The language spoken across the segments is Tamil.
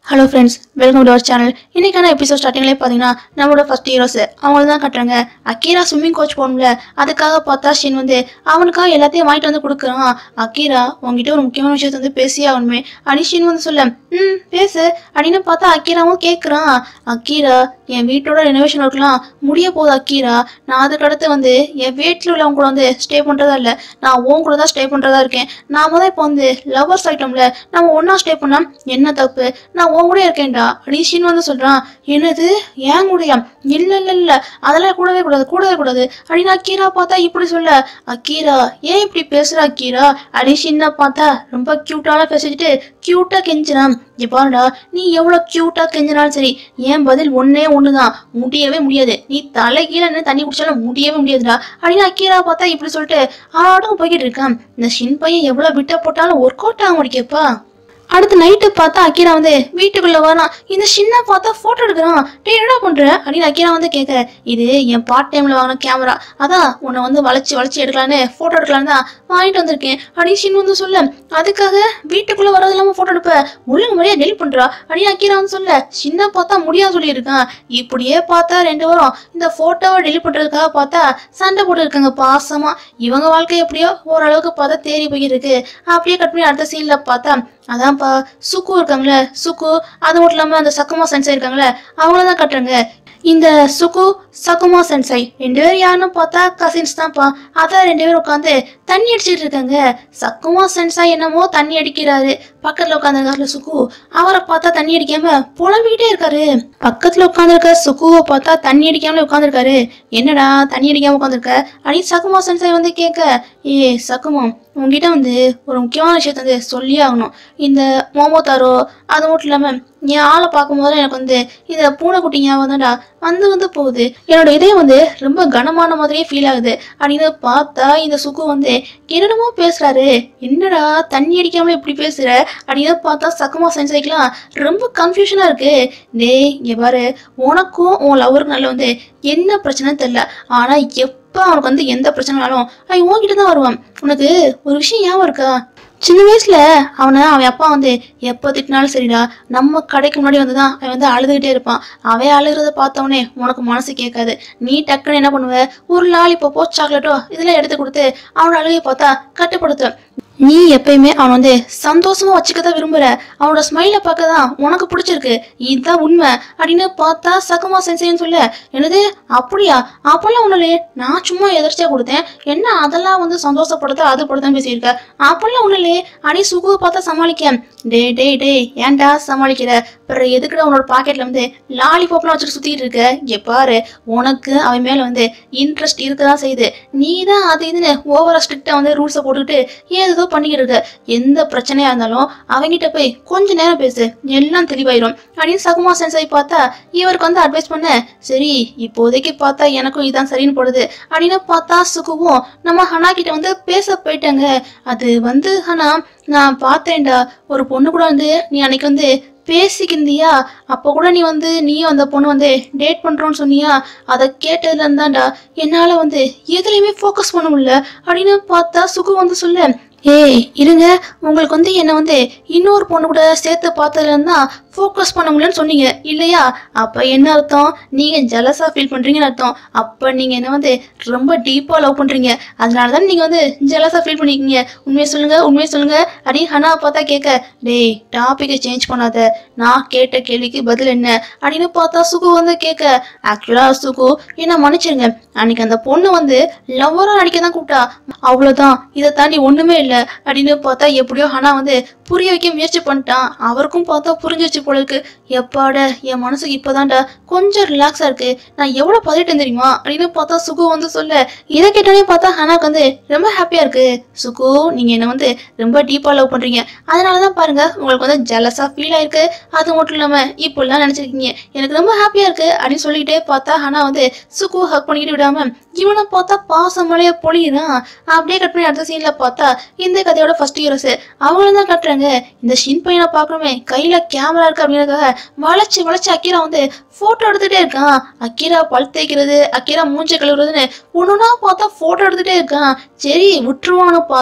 Hello friends welcome to our channel இன்னைக்கான எபிசோட் ஸ்டார்டிங்லேயே பார்த்தீங்கன்னா நம்மளோட ஃபர்ஸ்ட் ஹீரோஸ் அவங்கள தான் கட்டுறாங்க அக்கீரா ஸ்விம்மிங் கோச் போகணும்ல அதுக்காக பார்த்தா ஷின் வந்து அவனுக்காக எல்லாத்தையும் வாங்கிட்டு வந்து கொடுக்குறான் அக்கீரா உங்ககிட்ட ஒரு முக்கியமான விஷயத்த வந்து பேசியே ஆகணுமே அப்படி ஷின் வந்து சொல்ல ம் பேசு அப்படின்னு பார்த்தா அக்கீராவும் கேட்குறான் அக்கீரா என் வீட்டோட ரெனோவேஷன் ஒர்க்லாம் முடிய போகுது அக்கீரா நான் அதுக்கடுத்து வந்து என் வீட்டில் உள்ளவங்க கூட வந்து ஸ்டே பண்ணுறதா இல்லை நான் உன் கூட தான் ஸ்டே பண்ணுறதா இருக்கேன் நாம தான் இப்போ வந்து லவர்ஸ் ஐட்டம்ல நம்ம ஒன்றா ஸ்டே பண்ணா என்ன தப்பு நான் உன் கூட இருக்கேன்டா ரிஷின் வந்து சொல்றான் என்னது ஏன் கூடயா இல்ல இல்ல இல்ல அதெல்லாம் கூடவே கூடாது கூடவே கூடாது அப்படின்னு அக்கீரா பார்த்தா இப்படி சொல்ல அக்கீரா ஏன் இப்படி பேசுற அக்கீரா அரிஷின்னா பார்த்தா ரொம்ப கியூட்டான பேசிட்டு கியூட்டா கெஞ்சினான் இங்க பாருடா நீ எவ்வளவு கியூட்டா கெஞ்சினாலும் சரி என் பதில் ஒன்னே ஒண்ணுதான் முடியவே முடியாது நீ தலை கீழே நின்னு தண்ணி குடிச்சாலும் முடியவே முடியாதுடா அப்படின்னு அக்கீரா பார்த்தா இப்படி சொல்லிட்டு ஆடும் போய்கிட்டு இருக்கான் இந்த ஷின் பையன் எவ்வளவு விட்ட போட்டாலும் ஒர்க் அவுட் ஆக முடியப்பா அடுத்து நைட்டு பார்த்தா அக்கீரா வந்து வீட்டுக்குள்ள வரான் இந்த சின்ன பார்த்தா போட்டோ எடுக்கிறான் டேய் என்னடா பண்ற அப்படின்னு அக்கீரா வந்து கேட்க இது என் பார்ட் டைம்ல வாங்கின கேமரா அதான் உன்னை வந்து வளைச்சு வளைச்சு எடுக்கலான்னு போட்டோ எடுக்கலான்னு தான் வாங்கிட்டு வந்திருக்கேன் அப்படின்னு ஷின் வந்து சொல்ல அதுக்காக வீட்டுக்குள்ள வர்றது இல்லாம போட்டோ எடுப்ப ஒழுங்கு முறையா டெலிட் பண்றா அப்படின்னு அக்கீரா வந்து சொல்ல சின்ன பார்த்தா முடியாது சொல்லியிருக்கான் இப்படியே பார்த்தா ரெண்டு வாரம் இந்த போட்டோவை டெலிட் பண்றதுக்காக பார்த்தா சண்டை போட்டு இருக்காங்க பாசமா இவங்க வாழ்க்கை எப்படியோ ஓரளவுக்கு பார்த்தா தேறி போயிருக்கு அப்படியே கட் பண்ணி அடுத்த சீன்ல பார்த்தா அதான்ப்பா சுக்கு இருக்காங்களே சுக்கு அது மட்டும் இல்லாம அந்த சக்குமா சென்சை இருக்காங்களே அவங்கள தான் கட்டுறாங்க இந்த சுகு சகுமா சென்சை ரெண்டு பேரும் யாருன்னு பார்த்தா கசின்ஸ் தான்ப்பா அதான் ரெண்டு பேரும் உட்காந்து தண்ணி அடிச்சிட்டு இருக்காங்க சக்குமா சென்சா என்னமோ தண்ணி அடிக்கிறாரு பக்கத்துல உட்காந்துருக்காருல சுகு அவரை பார்த்தா தண்ணி அடிக்காம புலம்பிக்கிட்டே இருக்காரு பக்கத்துல உட்காந்துருக்க சுகுவை பார்த்தா தண்ணி அடிக்காமலே உட்காந்துருக்காரு என்னடா தண்ணி அடிக்காம உட்காந்துருக்க அப்படின்னு சகுமா சென்சை வந்து கேட்க ஏ சகுமா உங்ககிட்ட வந்து ஒரு முக்கியமான விஷயத்த வந்து சொல்லி ஆகணும் இந்த மோமோ தாரோ அது மட்டும் இல்லாம என் ஆளை பார்க்கும்போது எனக்கு வந்து இந்த பூனைக்குட்டி ஞாபகம் தான்டா வந்து வந்து போகுது என்னோட இதயம் வந்து ரொம்ப கனமான மாதிரியே ஃபீல் ஆகுது அப்படின்னு பார்த்தா இந்த சுக்கு வந்து என்னென்னமோ பேசுறாரு என்னடா தண்ணி அடிக்காம இப்படி பேசுற அப்படின்னு பார்த்தா சக்கமா சென்சைக்கெல்லாம் ரொம்ப கன்ஃபியூஷனா இருக்கு டேய் இங்க பாரு உனக்கும் உன் லவருக்கு நல்ல வந்து என்ன பிரச்சனைன்னு தெரியல ஆனா எப்ப அவனுக்கு வந்து எந்த பிரச்சனைனாலும் அவன் உன்கிட்ட தான் வருவான் உனக்கு ஒரு விஷயம் ஞாபகம் இருக்கா சின்ன வயசுல அவனை அவன் அப்பா வந்து எப்போ திட்டினாலும் சரிடா நம்ம கடைக்கு முன்னாடி வந்து தான் அவன் வந்து அழுதுகிட்டே இருப்பான் அவன் அழுகிறத பார்த்தவொடனே உனக்கு மனசு கேட்காது நீ டக்குன்னு என்ன பண்ணுவ ஒரு லாலிபப்போ சாக்லேட்டோ இதெல்லாம் எடுத்து கொடுத்து அவனோட அழுகையை பார்த்தா கட்டுப்படுத்து நீ எப்பயுமே அவன் வந்து சந்தோஷமா வச்சுக்கதான் விரும்புற அவனோட ஸ்மைல பார்க்க தான் உனக்கு பிடிச்சிருக்கு இதுதான் உண்மை அப்படின்னு பார்த்தா சகமா சென்சேன்னு சொல்ல என்னது அப்படியா அப்பெல்லாம் ஒண்ணும் இல்லையே நான் சும்மா எதிர்ச்சியா கொடுத்தேன் என்ன அதெல்லாம் வந்து சந்தோஷப்படுத்த அது படுத்தான் பேசியிருக்க அப்பெல்லாம் ஒண்ணும் இல்லையே அடி சுகுவை பார்த்தா சமாளிக்க டே டே டே ஏன்டா சமாளிக்கிற பிறகு எதுக்குடா உன்னோட பாக்கெட்ல வந்து லாலிபாப்லாம் வச்சுட்டு சுத்திட்டு இருக்க இங்க பாரு உனக்கு அவன் மேல வந்து இன்ட்ரெஸ்ட் இருக்கதான் செய்யுது நீ தான் அது இதுன்னு ஓவரா ஸ்ட்ரிக்டா வந்து ரூல்ஸை போட்டுக்கிட்டு ஏதோ பண்ணிக்கிட்டு இருக்க எந்த பிரச்சனையா இருந்தாலும் அவங்கிட்ட போய் கொஞ்ச நேரம் பேசு எல்லாம் தெளிவாயிரும் அப்படின்னு சகுமா சென்சாய் பார்த்தா இவருக்கு வந்து அட்வைஸ் பண்ண சரி இப்போதைக்கு பார்த்தா எனக்கும் இதான் சரின்னு போடுது அப்படின்னு பார்த்தா சுகுவும் நம்ம ஹனா கிட்ட வந்து பேச போயிட்டாங்க அது வந்து ஹனா நான் பார்த்தேன்டா ஒரு பொண்ணு கூட வந்து நீ அன்னைக்கு வந்து பேசிக்கிருந்தியா அப்போ கூட நீ வந்து நீயும் அந்த பொண்ணு வந்து டேட் பண்றோன்னு சொன்னியா அதை கேட்டதுல இருந்தாண்டா என்னால வந்து எதுலையுமே ஃபோக்கஸ் பண்ண முடியல அப்படின்னு பார்த்தா சுகு வந்து சொல்ல ஏய் இருங்க உங்களுக்கு வந்து என்னை வந்து இன்னொரு பொண்ணு கூட சேர்த்து பார்த்ததுல இருந்தா ஃபோக்கஸ் பண்ண முடியலன்னு சொன்னீங்க இல்லையா அப்போ என்ன அர்த்தம் நீங்கள் ஜலஸாக ஃபீல் பண்ணுறீங்கன்னு அர்த்தம் அப்போ நீங்கள் என்ன வந்து ரொம்ப டீப்பாக லவ் பண்ணுறீங்க அதனால தான் நீங்கள் வந்து ஜலஸாக ஃபீல் பண்ணிருக்கீங்க உண்மையை சொல்லுங்கள் உண்மையை சொல்லுங்கள் அப்படின்னு ஹனா பார்த்தா கேட்க டேய் டாப்பிக்கை சேஞ்ச் பண்ணாத நான் கேட்ட கேள்விக்கு பதில் என்ன அப்படின்னு பார்த்தா சுகு வந்து கேட்க ஆக்சுவலாக சுகு என்ன மன்னிச்சிருங்க அன்னைக்கு அந்த பொண்ணு வந்து லவ்வராக நடிக்க தான் கூப்பிட்டா அவ்வளோதான் இதை தாண்டி ஒன்றுமே இல்லை அப்படின்னு பார்த்தா எப்படியோ ஹனா வந்து புரிய வைக்க முயற்சி பண்ணிட்டான் அவருக்கும் பார்த்தா புரிஞ்சிச்சு போல இருக்கு எப்பாட என் மனசுக்கு இப்போதான்டா கொஞ்சம் ரிலாக்ஸா இருக்கு நான் எவ்வளவு பதவிட்டேன் தெரியுமா அப்படின்னு பார்த்தா சுகு வந்து சொல்ல இதை கேட்டாலே பார்த்தா ஹனாக்கு வந்து ரொம்ப ஹாப்பியா இருக்கு சுகு நீங்க என்ன வந்து ரொம்ப டீப்பா லவ் பண்றீங்க அதனாலதான் பாருங்க உங்களுக்கு வந்து ஜலஸா ஃபீல் ஆயிருக்கு அது மட்டும் இல்லாம இப்படிலாம் நினைச்சிருக்கீங்க எனக்கு ரொம்ப ஹாப்பியா இருக்கு அப்படின்னு சொல்லிட்டே பார்த்தா ஹனா வந்து சுகு ஹக் பண்ணிக்கிட்டு விடாம இவனை பார்த்தா பாசமலைய பொழியுறான் அப்படியே கட் பண்ணி அடுத்த சீன்ல பார்த்தா இந்த கதையோட ஃபர்ஸ்ட் ஹீரோஸ் அவங்களும் தான் கட்டுறாங்க இந்த ஷின் பையனை பார்க்கணுமே கையில கேமரா இருக்கு அப்படின்றதுக்காக வளைச்சு வளைச்சு அக்கீரா வந்து போட்டோ எடுத்துட்டே இருக்கான் அக்கீரா பல் தேய்க்கிறது அக்கீரா மூஞ்சை கழுவுறதுன்னு ஒண்ணுனா பார்த்தா போட்டோ எடுத்துட்டே இருக்கான் சரி விட்டுருவான்னு பார்த்தா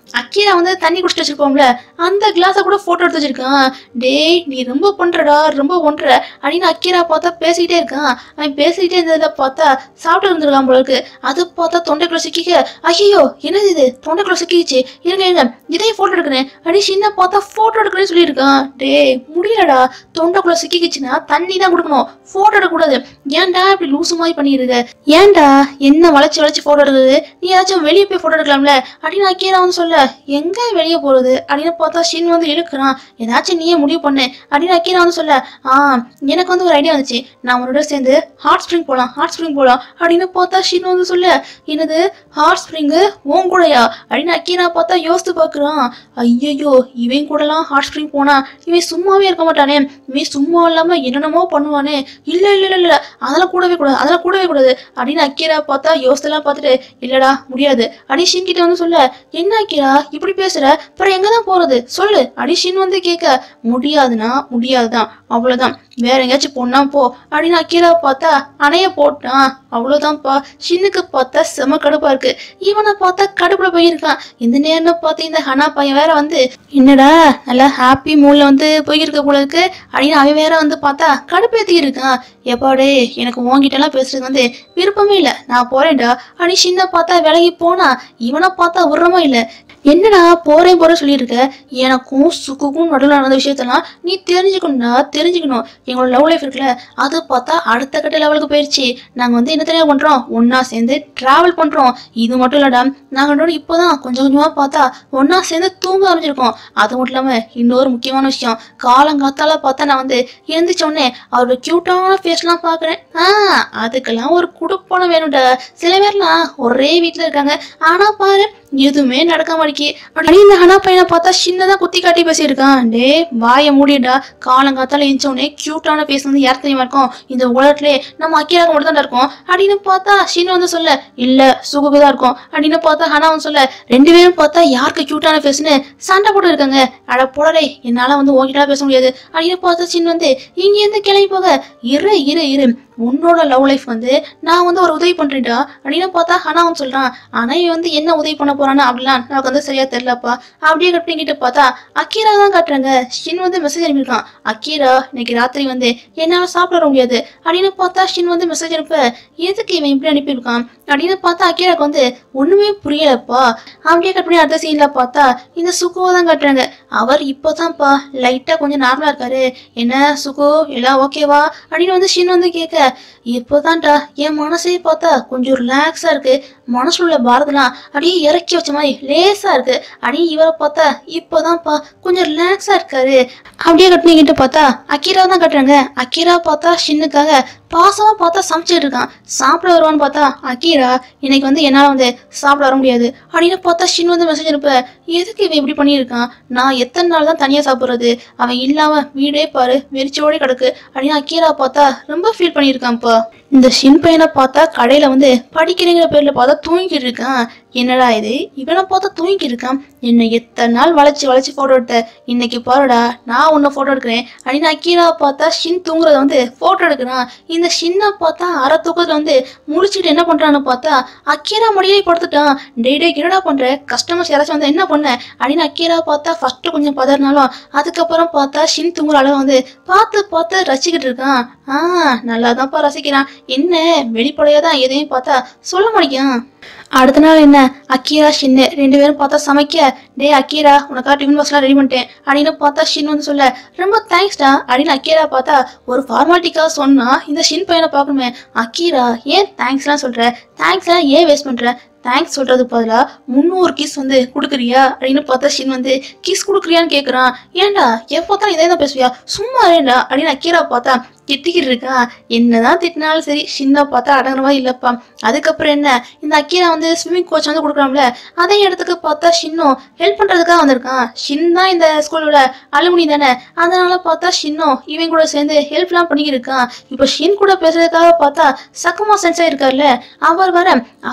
அக்கீரா வந்து தண்ணி குடிச்சிட்டு வச்சிருப்போம்ல அந்த கிளாஸை கூட போட்டோ எடுத்து வச்சிருக்கான் டேய் நீ ரொம்ப பண்றடா ரொம்ப பண்ற அப்படின்னு அக்கீரா பார்த்தா பேசிக்கிட்டே இருக்கான் அவன் பேசிக்கிட்டே இருந்ததுல பார்த்தா சாப்பிட்டு இருந்திருக்கான் போல இருக்கு அது பார்த்தா தொண்டைக்குள்ள சிக்கிக்க ஐயோ என்னது இது தொண்டைக்குள்ள சிக்கிச்சு இருங்க இருங்க இதையும் போட்டோ எடுக்கிறேன் அப்படி சின்ன பார்த்தா போட்டோ எடுக்கிறேன்னு சொல்லியிருக்கான் டேய் முடியலடா தொண்டைக்குள்ள சிக்கிக்கிச்சுன்னா தண்ணி தான் கொடுக்கணும் போட்டோ எடுக்கக்கூடாது ஏன்டா இப்படி லூசு மாதிரி பண்ணிருக்க ஏன்டா என்ன வளைச்சு வளைச்சு போட்டோ எடுக்குது நீ ஏதாச்சும் வெளியே போய் போட்டோ எடுக்கலாம்ல அப்படின்னு அக்கீரா வந்து சொல்ல எங்க வெளியே போறது அப்படின்னு பார்த்தா ஷின் வந்து இழுக்கிறான் ஏதாச்சும் நீயே முடிவு பண்ணு அப்படின்னு அக்கீரா வந்து சொல்ல ஆ எனக்கு வந்து ஒரு ஐடியா வந்துச்சு நான் உன்னோட சேர்ந்து ஹாட் ஸ்ப்ரிங் போகலாம் ஹாட் ஸ்ப்ரிங் போகலாம் அப்படின்னு பார்த்தா ஷின் வந்து சொல்ல என்னது ஹாட் ஸ்ப்ரிங்கு உன் கூடயா அப்படின்னு அக்கீரா பார்த்தா யோசித்து பார்க்குறான் ஐயையோ இவன் கூடலாம் ஹாட் ஸ்ப்ரிங் போனா இவன் சும்மாவே இருக்க மாட்டானே இவன் சும்மா இல்லாம என்னென்னமோ பண்ணுவானே இல்ல இல்ல இல்ல இல்ல அதெல்லாம் கூடவே கூடாது அதெல்லாம் கூடவே கூடாது அப்படின்னு அக்கீரா பார்த்தா யோசித்தெல்லாம் பார்த்துட்டு இல்லடா முடியாது அடி ஷின் கிட்ட வந்து சொல்ல என்ன அக்கீரா இப்படி பேசுற அப்புறம் எங்க தான் போறது சொல்லு அடி ஷின் வந்து கேட்க முடியாதுன்னா முடியாதுதான் அவ்வளவுதான் வேற எங்கேயாச்சும் பொண்ணா போ அப்படின்னு அக்கீரா பார்த்தா அணைய போட்டான் அவ்வளவுதான்ப்பா ஷின்னுக்கு பார்த்தா செம கடுப்பா இருக்கு இவனை பார்த்தா கடுப்புல போயிருக்கான் இந்த நேரம் பார்த்து இந்த ஹனா பையன் வேற வந்து என்னடா நல்லா ஹாப்பி மூட்ல வந்து போயிருக்க போல இருக்கு அப்படின்னு அவன் வேற வந்து பார்த்தா கடுப்பேத்தி இருக்கான் எப்பாடே எனக்கு உன்கிட்ட எல்லாம் பேசுறது வந்து விருப்பமே இல்லை நான் போறேன்டா அப்படின்னு சின்ன பார்த்தா விலகி போனா இவனை பார்த்தா விடுறமா இல்லை என்னடா போறேன் போற சொல்லியிருக்க எனக்கும் சுக்குக்கும் நடுவில் நடந்த விஷயத்தெல்லாம் நீ தெரிஞ்சுக்கணும்டா தெரிஞ்சுக்கணும் எங்களோட லவ் லைஃப் இருக்குல்ல அது பார்த்தா அடுத்த கட்ட லெவலுக்கு போயிடுச்சு நாங்கள் வந்து என்ன தெரியாது பண்ணுறோம் ஒன்றா சேர்ந்து ட்ராவல் பண்ணுறோம் இது மட்டும் இல்லடா நாங்கள் ரெண்டு பேரும் இப்போதான் கொஞ்சம் கொஞ்சமாக பார்த்தா ஒன்றா சேர்ந்து தூங்க ஆரம்பிச்சிருக்கோம் அது மட்டும் இல்லாமல் இன்னொரு முக்கியமான விஷயம் காலங்காத்தால பார்த்தா நான் வந்து எழுந்திரிச்ச உடனே அவரோட க்யூட்டான ஃபேஸ்லாம் பார்க்குறேன் ஆ அதுக்கெல்லாம் ஒரு குடுப்பணம் வேணும்டா சில பேர்லாம் ஒரே வீட்டில் இருக்காங்க ஆனால் பாரு எதுவுமே நடக்க மாட்டேங்கி அப்படி இந்த ஹனா பையனை பார்த்தா சின்னதா குத்தி காட்டி பேசியிருக்கான் டே வாயை மூடிடா காலங்காத்தால எழுந்த உடனே கியூட்டான ஃபேஸ் வந்து யார் தெரியுமா இருக்கும் இந்த உலகத்திலே நம்ம அக்கியாக மட்டும் தான் இருக்கும் அப்படின்னு பார்த்தா ஷின் வந்து சொல்ல இல்ல சுகுக்கு தான் இருக்கும் அப்படின்னு பார்த்தா ஹனா வந்து சொல்ல ரெண்டு பேரும் பார்த்தா யாருக்கு கியூட்டான ஃபேஸ்னு சண்டை போட்டு இருக்காங்க அட போடலே என்னால வந்து உங்ககிட்ட பேச முடியாது அப்படின்னு பார்த்தா ஷின் வந்து இங்க இருந்து கிளம்பி போக இரு இரு இரு உன்னோட லவ் லைஃப் வந்து நான் வந்து ஒரு உதவி பண்றேன்டா அப்படின்னு பார்த்தா ஹனா வந்து சொல்றான் ஆனா இவன் வந்து என்ன உதவி பண்ண போறான்னு அப்படிலாம் எனக்கு வந்து சரியா தெரியலப்பா அப்படியே கட் பண்ணிக்கிட்டு பார்த்தா அக்கீரா தான் காட்டுறாங்க ஷின் வந்து மெசேஜ் அனுப்பியிருக்கான் அக்கீரா இன்னைக்கு ராத்திரி வந்து என்னால சாப்பிட வர முடியாது அப்படின்னு பார்த்தா ஷின் வந்து மெசேஜ் அனுப்ப எதுக்கு இவன் இப்படி அனுப்பியிருக்கான் அப்படின்னு பார்த்தா அக்கீராக்கு வந்து ஒண்ணுமே புரியலப்பா அப்படியே கட் பண்ணி அடுத்த சீன்ல பார்த்தா இந்த சுகுவை தான் காட்டுறாங்க அவர் இப்போதான்ப்பா லைட்டா கொஞ்சம் நார்மலா இருக்காரு என்ன சுகு எல்லாம் ஓகேவா அப்படின்னு வந்து ஷின் வந்து கேட்க இப்போதான்டா என் மனசே பார்த்தா கொஞ்சம் ரிலாக்ஸா இருக்கு மனசுல உள்ள பாரதெல்லாம் அப்படியே இறக்கி வச்ச மாதிரி லேசா இருக்கு அப்படியே இவரை பார்த்தா இப்போதான்ப்பா கொஞ்சம் ரிலாக்ஸா இருக்காரு அப்படியே கட்டினிக்கிட்டு பார்த்தா அக்கீரா தான் கட்டுறாங்க அக்கீரா பார்த்தா ஷின்னுக்காக பாசமா பார்த்தா சமைச்சிட்டு இருக்கான் சாப்பிட வருவான்னு பார்த்தா அக்கீரா இன்னைக்கு வந்து என்னால வந்து சாப்பிட வர முடியாது அப்படின்னு பார்த்தா ஷின் வந்து மெசேஜ் அனுப்ப எதுக்கு இவன் இப்படி பண்ணியிருக்கான் நான் எத்தனை நாள் தான் தனியா சாப்பிடுறது அவன் இல்லாம வீடே பாரு வெறிச்சோட கிடக்கு அப்படின்னு அக்கீரா பார்த்தா ரொம்ப ஃபீல் பண்ணியிருக்கான்ப்பா இந்த ஷின் பையனை பார்த்தா கடையில வந்து படிக்கிறேங்கிற பேர்ல பார்த்தா தூங்கிட்டு இருக்கான் என்னடா இது இவனை பார்த்தா தூங்கிட்டு இருக்கான் என்னை எத்தனை நாள் வளைச்சு வளைச்சு போட்டோ எடுத்த இன்னைக்கு பாருடா நான் உன்னை போட்டோ எடுக்கிறேன் அப்படின்னு அக்கீரா பார்த்தா ஷின் தூங்குறத வந்து போட்டோ எடுக்கிறான் இந்த ஷின்னை பார்த்தா அரை தூக்கத்துல வந்து முடிச்சுட்டு என்ன பண்றான்னு பார்த்தா அக்கீரா முடியே படுத்துட்டான் டே டே என்னடா பண்ற கஸ்டமர்ஸ் யாராச்சும் வந்து என்ன பண்ண அப்படின்னு அக்கீரா பார்த்தா ஃபர்ஸ்ட் கொஞ்சம் பதறினாலும் அதுக்கப்புறம் பார்த்தா ஷின் தூங்குற அளவு வந்து பார்த்து பார்த்து ரசிக்கிட்டு இருக்கான் ஆ நல்லா தான்ப்பா ரசிக்கிறான் என்ன வெளிப்படையா தான் எதையும் பார்த்தா சொல்ல மாட்டேங்கான் அடுத்த நாள் என்ன அக்கீரா ஷின்னு ரெண்டு பேரும் பார்த்தா சமைக்க டேய் அக்கீரா உனக்கா டிஃபன் பாக்ஸ்லாம் ரெடி பண்ணிட்டேன் அப்படின்னு பார்த்தா ஷின் வந்து சொல்ல ரொம்ப தேங்க்ஸ்டா அப்படின்னு அக்கீரா பார்த்தா ஒரு ஃபார்மாலிட்டிக்காக சொன்னா இந்த ஷின் பையனை பார்க்கணுமே அக்கீரா ஏன் தேங்க்ஸ்லாம் சொல்ற தேங்க்ஸ்லாம் ஏன் வேஸ்ட் பண்ற தேங்க்ஸ் சொல்றது பதிலா முந்நூறு கிஸ் வந்து கொடுக்குறியா அப்படின்னு பார்த்தா ஷின் வந்து கிஸ் கொடுக்குறியான்னு கேட்குறான் ஏன்டா எப்போ தான் இதே தான் பேசுவியா சும்மா இருடா அப்படின்னு அக்கீரா பார்த்தா திட்டிக்கிட்டு இருக்கா என்னதான் திட்டினாலும் சரி ஷின்னா பார்த்தா அடங்குற மாதிரி இல்லப்பா அதுக்கப்புறம் என்ன இந்த அக்கீரா வந்து ஸ்விம்மிங் கோச் வந்து கொடுக்குறாம்ல அதே இடத்துக்கு பார்த்தா ஷின்னும் ஹெல்ப் பண்றதுக்காக வந்திருக்கான் ஷின் தான் இந்த ஸ்கூலோட அலுமினி தானே அதனால பார்த்தா ஷின்னும் இவன் கூட சேர்ந்து ஹெல்ப்லாம் பண்ணிக்கிட்டு இருக்கான் இப்போ ஷின் கூட பேசுறதுக்காக பார்த்தா சக்கமா சென்ஸ் ஆயிருக்கார்ல அவர் வர அவர்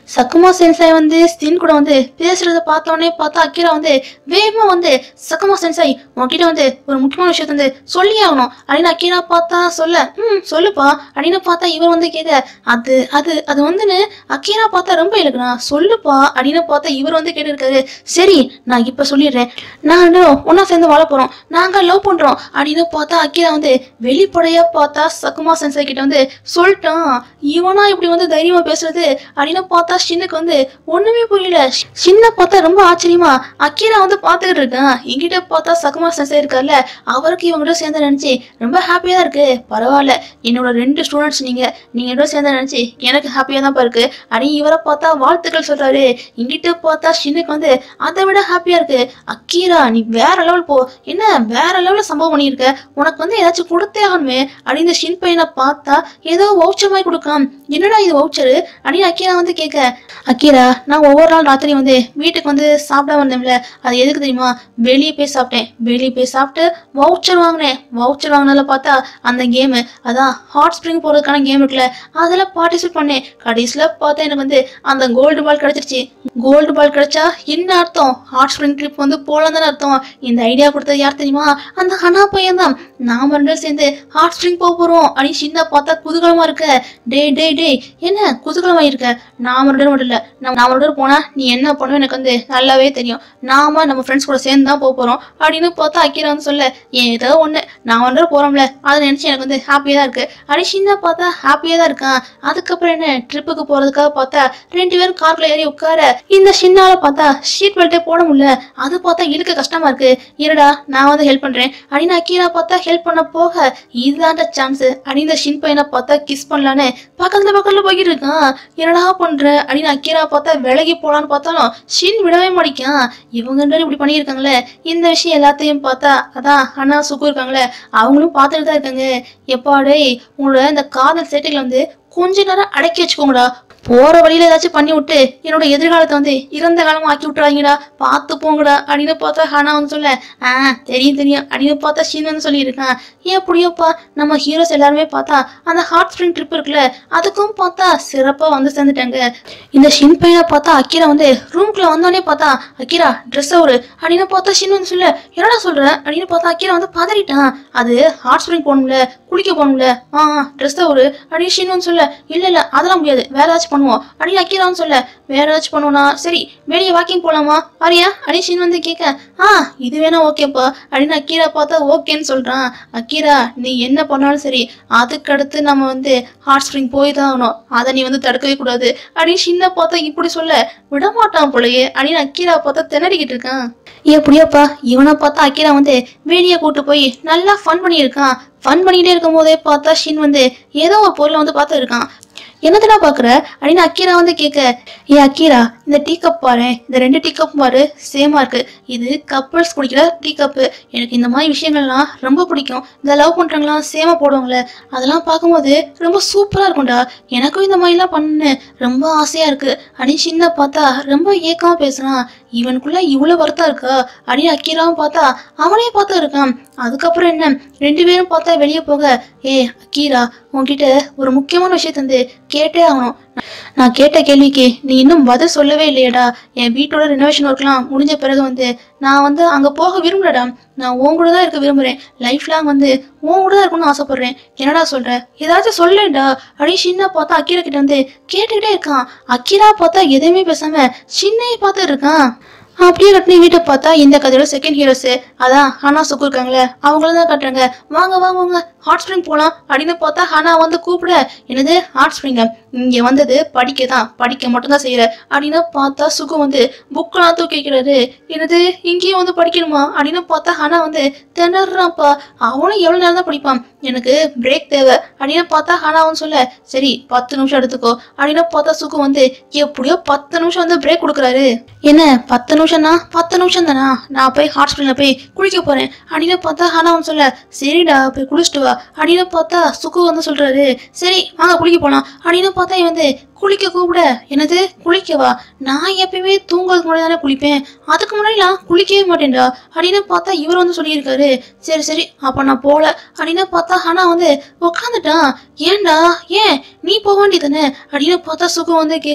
சக்குமா சென்சாய் வந்து ஸ்டின் கூட வந்து பேசுறத பார்த்த உடனே பார்த்தா அக்கீரா வந்து வேகமா வந்து சக்குமா சென்சாய் உன்கிட்ட வந்து ஒரு முக்கியமான விஷயத்த வந்து சொல்லி ஆகணும் அப்படின்னு அக்கீரா பார்த்தா சொல்ல ம் சொல்லுப்பா அப்படின்னு பார்த்தா இவர் வந்து கேட்க அது அது அது வந்துன்னு அக்கீரா பார்த்தா ரொம்ப இழுக்குறா சொல்லுப்பா அப்படின்னு பார்த்தா இவர் வந்து கேட்டிருக்காரு சரி நான் இப்ப சொல்லிடுறேன் நானும் ஒன்னா சேர்ந்து வாழ போறோம் நாங்க லவ் பண்றோம் அப்படின்னு பார்த்தா அக்கீரா வந்து வெளிப்படையா பார்த்தா சக்குமா சென்சாய் கிட்ட வந்து சொல்லிட்டான் இவனா இப்படி வந்து தைரியமா பேசுறது அப்படின்னு பார்த்தா ஷின்னுக்கு வந்து ஒண்ணுமே புரியல சின்ன பார்த்தா ரொம்ப ஆச்சரியமா அக்கீரா வந்து பாத்துக்கிட்டு இருக்கான் என்கிட்ட பார்த்தா சக்குமா சென்சாய் இருக்கார்ல அவருக்கு இவங்கிட்ட சேர்ந்து நினைச்சு ரொம்ப ஹாப்பியா தான் இருக்கு பரவாயில்ல என்னோட ரெண்டு ஸ்டூடெண்ட்ஸ் நீங்க நீங்க என்னோட சேர்ந்து நினைச்சு எனக்கு ஹாப்பியா தான் இருக்கு அப்படின்னு இவரை பார்த்தா வாழ்த்துக்கள் சொல்றாரு இங்கிட்ட பார்த்தா ஷின்னுக்கு வந்து அதை விட ஹாப்பியா இருக்கு அக்கீரா நீ வேற லெவல் போ என்ன வேற லெவல்ல சம்பவம் பண்ணியிருக்க உனக்கு வந்து ஏதாச்சும் கொடுத்தே ஆகணுமே அப்படின்னு இந்த ஷின் பையனை பார்த்தா ஏதோ வவுச்சர் மாதிரி கொடுக்காம் என்னடா இது வவுச்சரு அப்படின்னு அக்கீரா வந்து கேட்க அக்கீரா நான் ஒவ்வொரு நாள் ராத்திரி வந்து வீட்டுக்கு வந்து சாப்பிட வந்தேன்ல அது எதுக்கு தெரியுமா வெளியே போய் சாப்பிட்டேன் வெளியே போய் சாப்பிட்டு வவுச்சர் வாங்கினேன் வவுச்சர் வாங்கினதுல பார்த்தா அந்த கேமு அதான் ஹாட் ஸ்ப்ரிங் போறதுக்கான கேம் இருக்குல்ல அதில் பார்ட்டிசிபேட் பண்ணேன் கடைசியில் பார்த்தா எனக்கு வந்து அந்த கோல்டு பால் கிடைச்சிருச்சு கோல்டு பால் கிடைச்சா என்ன அர்த்தம் ஹாட் ஸ்ப்ரிங் ட்ரிப் வந்து போலாம் தானே அர்த்தம் இந்த ஐடியா கொடுத்தது யார் தெரியுமா அந்த ஹனா பையன் தான் நாம ரெண்டு பேரும் சேர்ந்து ஹாட் ஸ்ப்ரிங் போக போறோம் அப்படின்னு சின்ன பார்த்தா குதூகலமா இருக்க டே டே டே என்ன குதூகலமா இருக்க நாம ரெண்டு பேரும் மட்டும் இல்ல நம்ம நாம ரெண்டு பேரும் போனா நீ என்ன பண்ணுவ எனக்கு வந்து நல்லாவே தெரியும் நாம நம்ம ஃப்ரெண்ட்ஸ் கூட சேர்ந்து தான் போக போறோம் அப்படின்னு பார்த்தா அக்கீரா வந்து சொல்ல ஏதோ ஒண்ணு நான் ரெண்டு பேரும் போறோம்ல அதை நினைச்சு எனக்கு வந்து ஹாப்பியா தான் இருக்கு அப்படி சின்ன பார்த்தா ஹாப்பியா தான் இருக்கான் அதுக்கப்புறம் என்ன ட்ரிப்புக்கு போறதுக்காக பார்த்தா ரெண்டு பேரும் கார்ல ஏறி உட்கார இந்த சின்னால பார்த்தா ஷீட் பெல்ட்டே போட முடியல அது பார்த்தா இழுக்க கஷ்டமா இருக்கு இருடா நான் வந்து ஹெல்ப் பண்றேன் அப்படின்னு அக்கீரா பார்த்தா ஹெல்ப் பண்ண போக இதுதான்டா சான்ஸ் அப்படின்னு இந்த ஷின் பையனை பார்த்தா கிஸ் பண்ணலான்னு பக்கத்துல பக்கத்துல போய்கிட்டு இருக்கான் என்னடா பண்ற அப்படின்னு அக்கீரா பார்த்தா விலகி போலான்னு பார்த்தாலும் ஷின் விடவே மாட்டேங்கான் இவங்க ரெண்டு பேரும் இப்படி பண்ணியிருக்காங்களே இந்த விஷயம் எல்லாத்தையும் பார்த்தா அதான் அண்ணா சுக்கு இருக்காங்களே அவங்களும் பார்த்துட்டு தான் இருக்காங்க எப்பாடே உங்களோட இந்த காதல் சேட்டைகளை வந்து கொஞ்ச நேரம் அடக்கி வச்சுக்கோங்கடா போற வழியில ஏதாச்சும் பண்ணி விட்டு என்னோட எதிர்காலத்தை வந்து இறந்த காலம் ஆக்கி விட்டுறாங்கடா பார்த்து போங்கடா அப்படின்னு பார்த்தா ஹனா வந்து சொல்ல ஆ தெரியும் தெரியும் அப்படின்னு பார்த்தா ஷீன் வந்து சொல்லியிருக்கான் ஏன் புரியோப்பா நம்ம ஹீரோஸ் எல்லாருமே பார்த்தா அந்த ஹார்ட் ஸ்ப்ரிங் ட்ரிப் இருக்குல்ல அதுக்கும் பார்த்தா சிறப்பா வந்து சேர்ந்துட்டாங்க இந்த ஷின் பையனை பார்த்தா அக்கீரா வந்து ரூம்குள்ள வந்தோடனே பார்த்தா அக்கீரா ட்ரெஸ் அவரு அப்படின்னு பார்த்தா ஷின் வந்து சொல்ல என்னடா சொல்ற அப்படின்னு பார்த்தா அக்கீரா வந்து பதறிட்டான் அது ஹாட் ஸ்ப்ரிங் போகணும்ல குளிக்க போகணும்ல ஆ ட்ரெஸ் அவரு அப்படின்னு ஷின் வந்து சொல்ல இல்ல இல்ல அதெல்லாம் முடியாது வேற ஏதாச்சும் பண்ணுவோம் அப்படின்னு அக்கீரா வந்து சொல்ல வேற ஏதாச்சும் பண்ணுவோம்னா சரி வெளியே வாக்கிங் போலாமா வரியா அப்படின்னு ஷின் வந்து கேட்க ஆ இது வேணா ஓகேப்பா அப்படின்னு அக்கீரா பார்த்தா ஓகேன்னு சொல்றான் அக்கீரா நீ என்ன பண்ணாலும் சரி அதுக்கடுத்து நம்ம வந்து ஹாட் ஸ்ப்ரிங் போய் தான் ஆகணும் அதை நீ வந்து தடுக்கவே கூடாது அப்படின்னு சின்ன பார்த்தா இப்படி சொல்ல விடமாட்டான் போலயே அப்படின்னு அக்கீரா பார்த்தா திணறிக்கிட்டு இருக்கான் எப்படியாப்பா இவனை பார்த்தா அக்கீரா வந்து வெளியே கூட்டு போய் நல்லா ஃபன் பண்ணியிருக்கான் ஃபன் பண்ணிக்கிட்டே இருக்கும் போதே பார்த்தா ஷின் வந்து ஏதோ ஒரு பொருளை வந்து பார்த்து இருக்கான் என்னத்தடா பாக்குற அப்படின்னு அக்கீரா வந்து கேட்க ஏ அக்கீரா இந்த டீ கப் பாரு இந்த ரெண்டு டீ கப் பாரு சேமா இருக்கு இது கப்பல்ஸ் குடிக்கிற டீ கப்பு எனக்கு இந்த மாதிரி விஷயங்கள்லாம் ரொம்ப பிடிக்கும் இந்த லவ் பண்றவங்களாம் சேமா போடுவாங்களே அதெல்லாம் பார்க்கும்போது ரொம்ப சூப்பரா இருக்கும்டா எனக்கும் இந்த மாதிரிலாம் பண்ணு ரொம்ப ஆசையா இருக்கு அப்படின்னு சின்ன பார்த்தா ரொம்ப ஏக்கமா பேசுறான் இவனுக்குள்ள இவ்வளவு வருத்தம் இருக்கா அப்படின்னு அக்கீராவும் பார்த்தா அவனே பார்த்தா இருக்கான் அதுக்கப்புறம் என்ன ரெண்டு பேரும் பார்த்தா வெளியே போக ஏ அக்கீரா உன்கிட்ட ஒரு முக்கியமான விஷயத்த வந்து கேட்டே ஆகணும் நான் கேட்ட கேள்விக்கு நீ இன்னும் பதில் சொல்லவே இல்லையேடா என் வீட்டோட ரெனோவேஷன் ஒர்க்லாம் முடிஞ்ச பிறகு வந்து நான் வந்து அங்கே போக விரும்பலடா நான் உன் கூட தான் இருக்க விரும்புகிறேன் லைஃப் லாங் வந்து உன் கூட தான் இருக்கணும்னு ஆசைப்படுறேன் என்னடா சொல்ற ஏதாச்சும் சொல்லேன்டா அப்படின்னு சின்ன பார்த்தா அக்கீரா கிட்ட வந்து கேட்டுக்கிட்டே இருக்கான் அக்கீரா பார்த்தா எதையுமே பேசாம சின்னையை பார்த்து இருக்கான் அப்படியே கட்டின வீட்டை பார்த்தா இந்த கதையோட செகண்ட் ஹீரோஸ் அதான் ஹனா சுக்கு இருக்காங்களே அவங்கள தான் கட்டுறாங்க வாங்க வாங்க வாங்க ஹாட் ஸ்ப்ரிங் போகலாம் அப்படின்னு பார்த்தா ஹனா வந்து கூப்பிட என்னது ஹாட் ஸ்ப்ரிங்க இங்க வந்தது படிக்க தான் படிக்க மட்டும்தான் செய்யற அப்படின்னு பார்த்தா சுகு வந்து புக்கெல்லாம் தூக்கி வைக்கிறாரு என்னது இங்கேயும் வந்து படிக்கணுமா அப்படின்னு பார்த்தா ஹனா வந்து திணறான்ப்பா அவனும் எவ்வளவு நேரம் தான் படிப்பான் எனக்கு பிரேக் தேவை அப்படின்னு பார்த்தா ஹனா வந்து சொல்ல சரி பத்து நிமிஷம் எடுத்துக்கோ அப்படின்னு பார்த்தா சுகு வந்து எப்படியோ பத்து நிமிஷம் வந்து பிரேக் கொடுக்குறாரு என்ன பத்து நிமிஷம்னா பத்து நிமிஷம் தானா நான் போய் ஹாட் ஸ்ப்ரிங்ல போய் குளிக்க போறேன் அப்படின்னு பார்த்தா ஹனா வந்து சொல்ல சரிடா போய் குளிச்சுட்டு வா அப்படின்னு பார்த்தா சுகு வந்து சொல்றாரு சரி வாங்க குளிக்க போலாம் அப்படின்னு பார்த்தா இவன் வந்து குளிக்க கூப்பிட என்னது குளிக்கவா நான் எப்பயுமே தூங்குறதுக்கு முன்னாடி தானே குளிப்பேன் அதுக்கு முன்னாடிலாம் குளிக்கவே மாட்டேன்டா அப்படின்னு பார்த்தா இவர் வந்து சொல்லியிருக்காரு சரி சரி அப்ப நான் போல அப்படின்னு பார்த்தா ஹனா வந்து உக்காந்துட்டான் ஏன்டா ஏன் நீ போக வேண்டியதானே அப்படின்னு பார்த்தா சுகம் வந்து கேட்க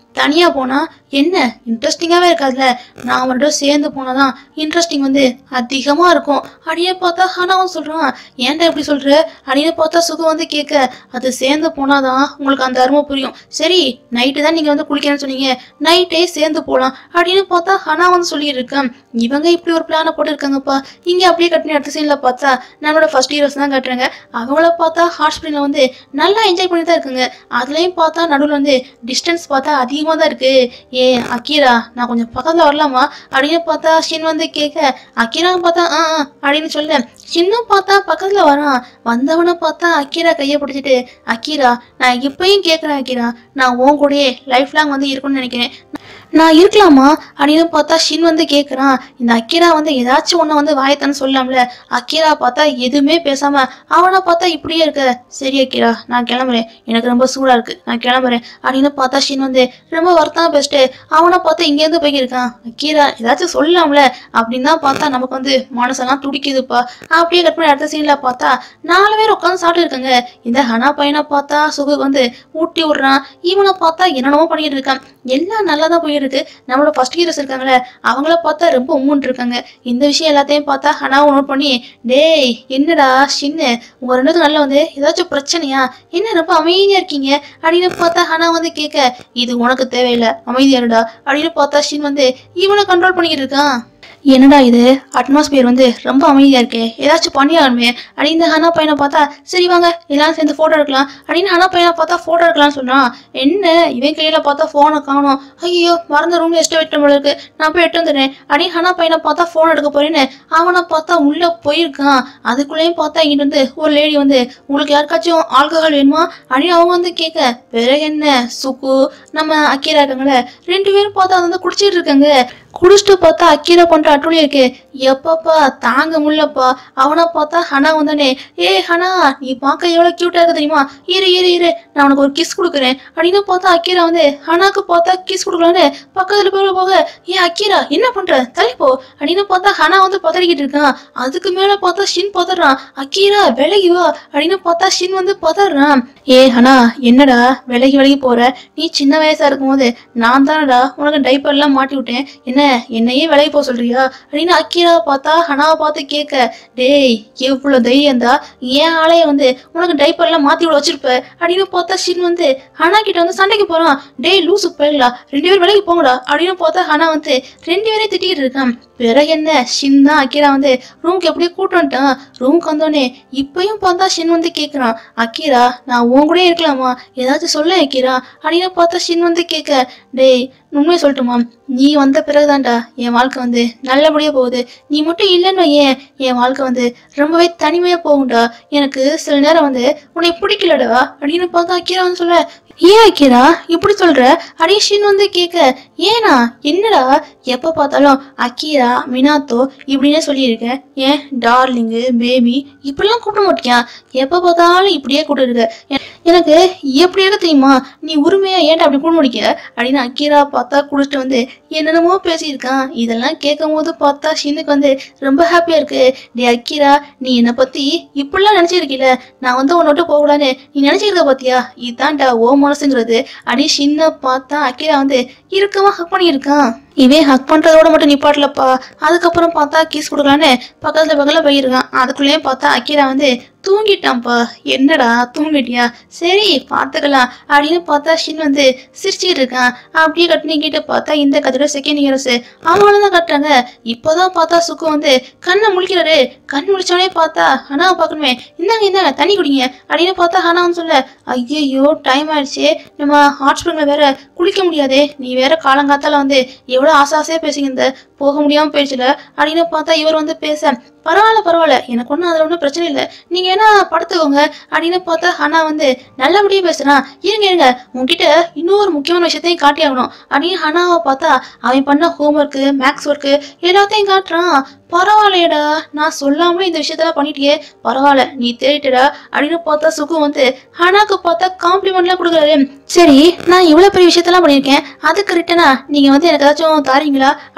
தனியா போனா என்ன இன்ட்ரெஸ்டிங்காவே இருக்காதுல்ல நான் அவனோட சேர்ந்து போனாதான் இன்ட்ரெஸ்டிங் வந்து அதிகமா இருக்கும் அடியே பார்த்தா ஹனாவும் சொல்றான் ஏன்டா இப்படி சொல்ற அடியே பார்த்தா சுகம் வந்து கேட்க அது சேர்ந்து போனாதான் உங்களுக்கு அந்த அருமை புரியும் சரி நைட்டு தான் நீங்க வந்து குளிக்கிறேன்னு சொன்னீங்க நைட்டே சேர்ந்து போலாம் அப்படின்னு பார்த்தா ஹனா வந்து சொல்லிட்டு இருக்கேன் இவங்க இப்படி ஒரு பிளானை போட்டுருக்காங்கப்பா இங்க அப்படியே கட்டின அடுத்த சீன்ல பார்த்தா நம்மளோட ஃபர்ஸ்ட் ஹீரோஸ் தான் கட்டுறாங்க அவங்கள பார்த்தா ஹாட் ஸ்ப்ரிங்ல வந்து நல்லா என்ஜாய் பண்ணி தான் இருக்குங்க அதுலயும் பார்த்தா நடுவில் வந்து டிஸ்டன்ஸ் பார்த்தா அதிகமாக தான் இருக்கு ஏ அக்கீரா நான் கொஞ்சம் பக்கத்தில் வரலாமா அப்படின்னு பார்த்தா ஷின் வந்து கேட்க அக்கீரா பார்த்தா ஆ ஆ அப்படின்னு சொல்ல ஷின்னும் பார்த்தா பக்கத்தில் வரான் வந்தவனை பார்த்தா அக்கீரா கையை பிடிச்சிட்டு அக்கீரா நான் இப்பயும் கேட்குறேன் அக்கீரா நான் உன் கூடயே லைஃப் லாங் வந்து இருக்கணும்னு நினைக்கிறேன் நான் இருக்கலாமா அப்படின்னு பார்த்தா ஷின் வந்து கேட்குறான் இந்த அக்கீரா வந்து ஏதாச்சும் ஒன்று வந்து வாயத்தான்னு சொல்லலாம்ல அக்கீரா பார்த்தா எதுவுமே பேசாம அவனை பார்த்தா இப்படியே இருக்க சரி அக்கீரா நான் கிளம்புறேன் எனக்கு ரொம்ப சூடா இருக்கு நான் கிளம்புறேன் அப்படின்னு பார்த்தா ஷின் வந்து ரொம்ப வருத்தம் பேசிட்டு அவனை பார்த்தா இங்கேருந்து போயிருக்கான் அக்கீரா ஏதாச்சும் சொல்லலாம்ல அப்படின்னு தான் பார்த்தா நமக்கு வந்து மனசெல்லாம் துடிக்குதுப்பா அப்படியே கட் பண்ணி அடுத்த சீன்ல பார்த்தா நாலு பேர் உட்காந்து சாப்பிட்டு இருக்காங்க இந்த ஹனா பையனை பார்த்தா சுகு வந்து ஊட்டி விடுறான் இவனை பார்த்தா என்னென்னமோ பண்ணிட்டு இருக்கான் எல்லாம் நல்லா தான் போயிருக்கு நம்மளோட ஃபர்ஸ்ட் ஹீரோஸ் இருக்காங்களே அவங்கள பார்த்தா ரொம்ப உம்முன்னு இருக்காங்க இந்த விஷயம் எல்லாத்தையும் பார்த்தா ஹனாவை நோட் பண்ணி டேய் என்னடா சின்ன உங்க ரெண்டுக்கும் நல்லா வந்து ஏதாச்சும் பிரச்சனையா என்ன ரொம்ப அமைதியா இருக்கீங்க அப்படின்னு பார்த்தா ஹனா வந்து கேட்க இது உனக்கு தேவையில்லை அமைதியா இருடா அப்படின்னு பார்த்தா ஷின் வந்து இவனை கண்ட்ரோல் பண்ணிக்கிட்டு இருக்கான் என்னடா இது அட்மாஸ்பியர் வந்து ரொம்ப அமைதியா இருக்கே ஏதாச்சும் பண்ணியாகணுமே அப்படின்னு இந்த ஹனா பையனை பார்த்தா சரி வாங்க எல்லாரும் சேர்ந்து போட்டோ எடுக்கலாம் அப்படின்னு ஹனா பையனை பார்த்தா போட்டோ எடுக்கலாம்னு சொல்றான் என்ன இவன் கையில பார்த்தா போனை காணும் ஐயோ மறந்த ரூம்ல எஸ்ட் வெட்ட போல இருக்கு நான் போய் எட்டு வந்துடுறேன் அப்படின்னு ஹனா பையனை பார்த்தா போன் எடுக்க போறேன்னு அவனை பார்த்தா உள்ள போயிருக்கான் அதுக்குள்ளேயும் பார்த்தா இங்கிட்டு வந்து ஒரு லேடி வந்து உங்களுக்கு யாருக்காச்சும் ஆல்கஹால் வேணுமா அப்படின்னு அவங்க வந்து கேட்க பிறகு என்ன சுக்கு நம்ம அக்கீரா இருக்காங்களே ரெண்டு பேரும் பார்த்தா அதை வந்து குடிச்சிட்டு இருக்காங்க குடிச்சிட்டு பார்த்தா அக்கீரா பண்ற அட்டுளி இருக்கு எப்பப்பா தாங்க முடியலப்பா அவனை பார்த்தா ஹனா வந்தானே ஏ ஹனா நீ பார்க்க எவ்வளவு கியூட்டா இருக்கு தெரியுமா இரு இரு இரு நான் உனக்கு ஒரு கிஸ் கொடுக்குறேன் அப்படின்னு பார்த்தா அக்கீரா வந்து ஹனாக்கு பார்த்தா கிஸ் கொடுக்கலான்னு பக்கத்துல போய் போக ஏ அக்கீரா என்ன பண்ற தள்ளி போ அப்படின்னு பார்த்தா ஹனா வந்து பதறிக்கிட்டு இருக்கான் அதுக்கு மேல பார்த்தா ஷின் பதறான் அக்கீரா விலகி வா அப்படின்னு பார்த்தா ஷின் வந்து பதறான் ஏ ஹனா என்னடா விலகி விலகி போற நீ சின்ன வயசா இருக்கும்போது நான் தானடா உனக்கு டைப்பர் எல்லாம் மாட்டி விட்டேன் என்ன என்னையே விலகி போக சொல்றியா அப்படின்னு அக்கீரா பார்த்தா ஹனாவை பார்த்து கேட்க டேய் எவ்வளவு தைரியம் தான் ஏன் ஆளைய வந்து உனக்கு டைப்பர் எல்லாம் மாத்தி விட வச்சிருப்ப அப்படின்னு பார்த்தா ஷின் வந்து ஹனா கிட்ட வந்து சண்டைக்கு போறான் டேய் லூசு போயிடலாம் ரெண்டு பேரும் விலகி போங்கடா அப்படின்னு பார்த்தா ஹனா வந்து ரெண்டு பேரையும் திட்டிட்டு இருக்கான் பிறகு என்ன ஷின் தான் அக்கீரா வந்து ரூம்க்கு எப்படியே கூட்டு வந்துட்டான் ரூம்க்கு வந்தோடனே இப்பயும் பார்த்தா ஷின் வந்து கேட்குறான் அக்கீரா நான் உன் கூட இருக்கலாமா ஏதாச்சும் சொல்ல அக்கீரா அப்படின்னு பார்த்தா ஷின் வந்து கேட்க டேய் உண்மையை சொல்லட்டுமா நீ வந்த பிறகுதான்டா என் வாழ்க்கை வந்து நல்லபடியா போகுது நீ மட்டும் இல்லைன்னு ஏன் என் வாழ்க்கை வந்து ரொம்பவே தனிமையா போகும்டா எனக்கு சில நேரம் வந்து உன்னை பிடிக்கலடா அப்படின்னு பார்த்தா அக்கீரா வந்து சொல்ல ஏன் அக்கீரா இப்படி சொல்ற அடிஷின் வந்து கேட்க ஏனா என்னடா எப்ப பார்த்தாலும் அக்கீரா மினாத்தோ இப்படின்னே சொல்லியிருக்க ஏன் டார்லிங்கு பேபி இப்படிலாம் கூப்பிட மாட்டியா எப்ப பார்த்தாலும் இப்படியே கூப்பிட்டு இருக்க எ- எனக்கு எப்படி இருக்க தெரியுமா நீ உரிமையா ஏன்டா அப்படி கூப்பிட முடிக்க அப்படின்னு அக்கீரா பார்த்தா குடிச்சிட்டு வந்து என்னென்னமோ பேசியிருக்கான் இதெல்லாம் கேட்கும் போது பார்த்தா ஷினுக்கு வந்து ரொம்ப ஹாப்பியா இருக்கு டே அக்கீரா நீ என்னை பத்தி இப்படிலாம் நினைச்சிருக்கீல நான் வந்து உன்னை விட்டு போகக்கூடாதுன்னு நீ நினைச்சிருக்க பாத்தியா இதான்டா ஓ மனசுங்கிறது அடி சின்ன பார்த்தா அக்கீரா வந்து இறுக்கமா ஹக் பண்ணியிருக்கான் இவன் ஹக் பண்றதோட மட்டும் நிப்பாட்டலப்பா அதுக்கப்புறம் பார்த்தா கிஸ் கொடுக்கலான்னு பக்கத்துல பக்கத்துல போயிருக்கான் அதுக்குள்ளேயே பார்த்தா அக்கீரா வந்து தூங்கிட்டான்ப்பா என்னடா தூங்கிட்டியா சரி பார்த்துக்கலாம் அப்படின்னு பார்த்தா ஷின் வந்து சிரிச்சுக்கிட்டு இருக்கான் அப்படியே கட்டினிக்கிட்டு பார்த்தா இந்த கதையோட செகண்ட் ஹீரோஸ் அவங்களும் தான் கட்டுறாங்க இப்போதான் பார்த்தா சுக்கு வந்து கண்ணை முழிக்கிறாரு கண் முழிச்சோடனே பார்த்தா ஹனாவை பார்க்கணுமே இந்தாங்க இந்தாங்க தண்ணி குடிங்க அப்படின்னு பார்த்தா ஹனா வந்து சொல்ல ஐயையோ டைம் ஆயிடுச்சு நம்ம ஹாட் ஸ்ப்ரிங்ல வேற குளிக்க முடியாதே நீ வேற காலங்காத்தால வந்து எவ்வளோ ஆசை ஆசையா பேசுங்க இந்த போக முடியாம போயிடுச்சுல அப்படின்னு பார்த்தா இவர் வந்து பேச பரவாயில்ல பரவாயில்ல எனக்கு ஒன்றும் அதில் ஒன்றும் பிரச்சனை இல்லை நீங்கள் என்ன படுத்துக்கோங்க அப்படின்னு பார்த்தா ஹனா வந்து நல்லபடியாக பேசுகிறான் இருங்க இருங்க உங்ககிட்ட இன்னொரு முக்கியமான விஷயத்தையும் காட்டி ஆகணும் அப்படின்னு ஹனாவை பார்த்தா அவன் பண்ண ஹோம்ஒர்க்கு மேக்ஸ் ஒர்க்கு எல்லாத்தையும் காட்டுறான் பரவாயில்லையடா நான் சொல்லாமலே இந்த விஷயத்தெல்லாம் பண்ணிட்டியே பரவாயில்ல நீ தேடிட்டடா அப்படின்னு பார்த்தா சுகு வந்து ஹனாக்கு பார்த்தா காம்ப்ளிமெண்ட்லாம் கொடுக்குறாரு சரி நான் இவ்வளோ பெரிய விஷயத்தெல்லாம் பண்ணியிருக்கேன் அதுக்கு ரிட்டனா நீங்கள் வந்து எனக்கு ஏதாச்சும் தாரீங்களா அப்படின்னு ஹனா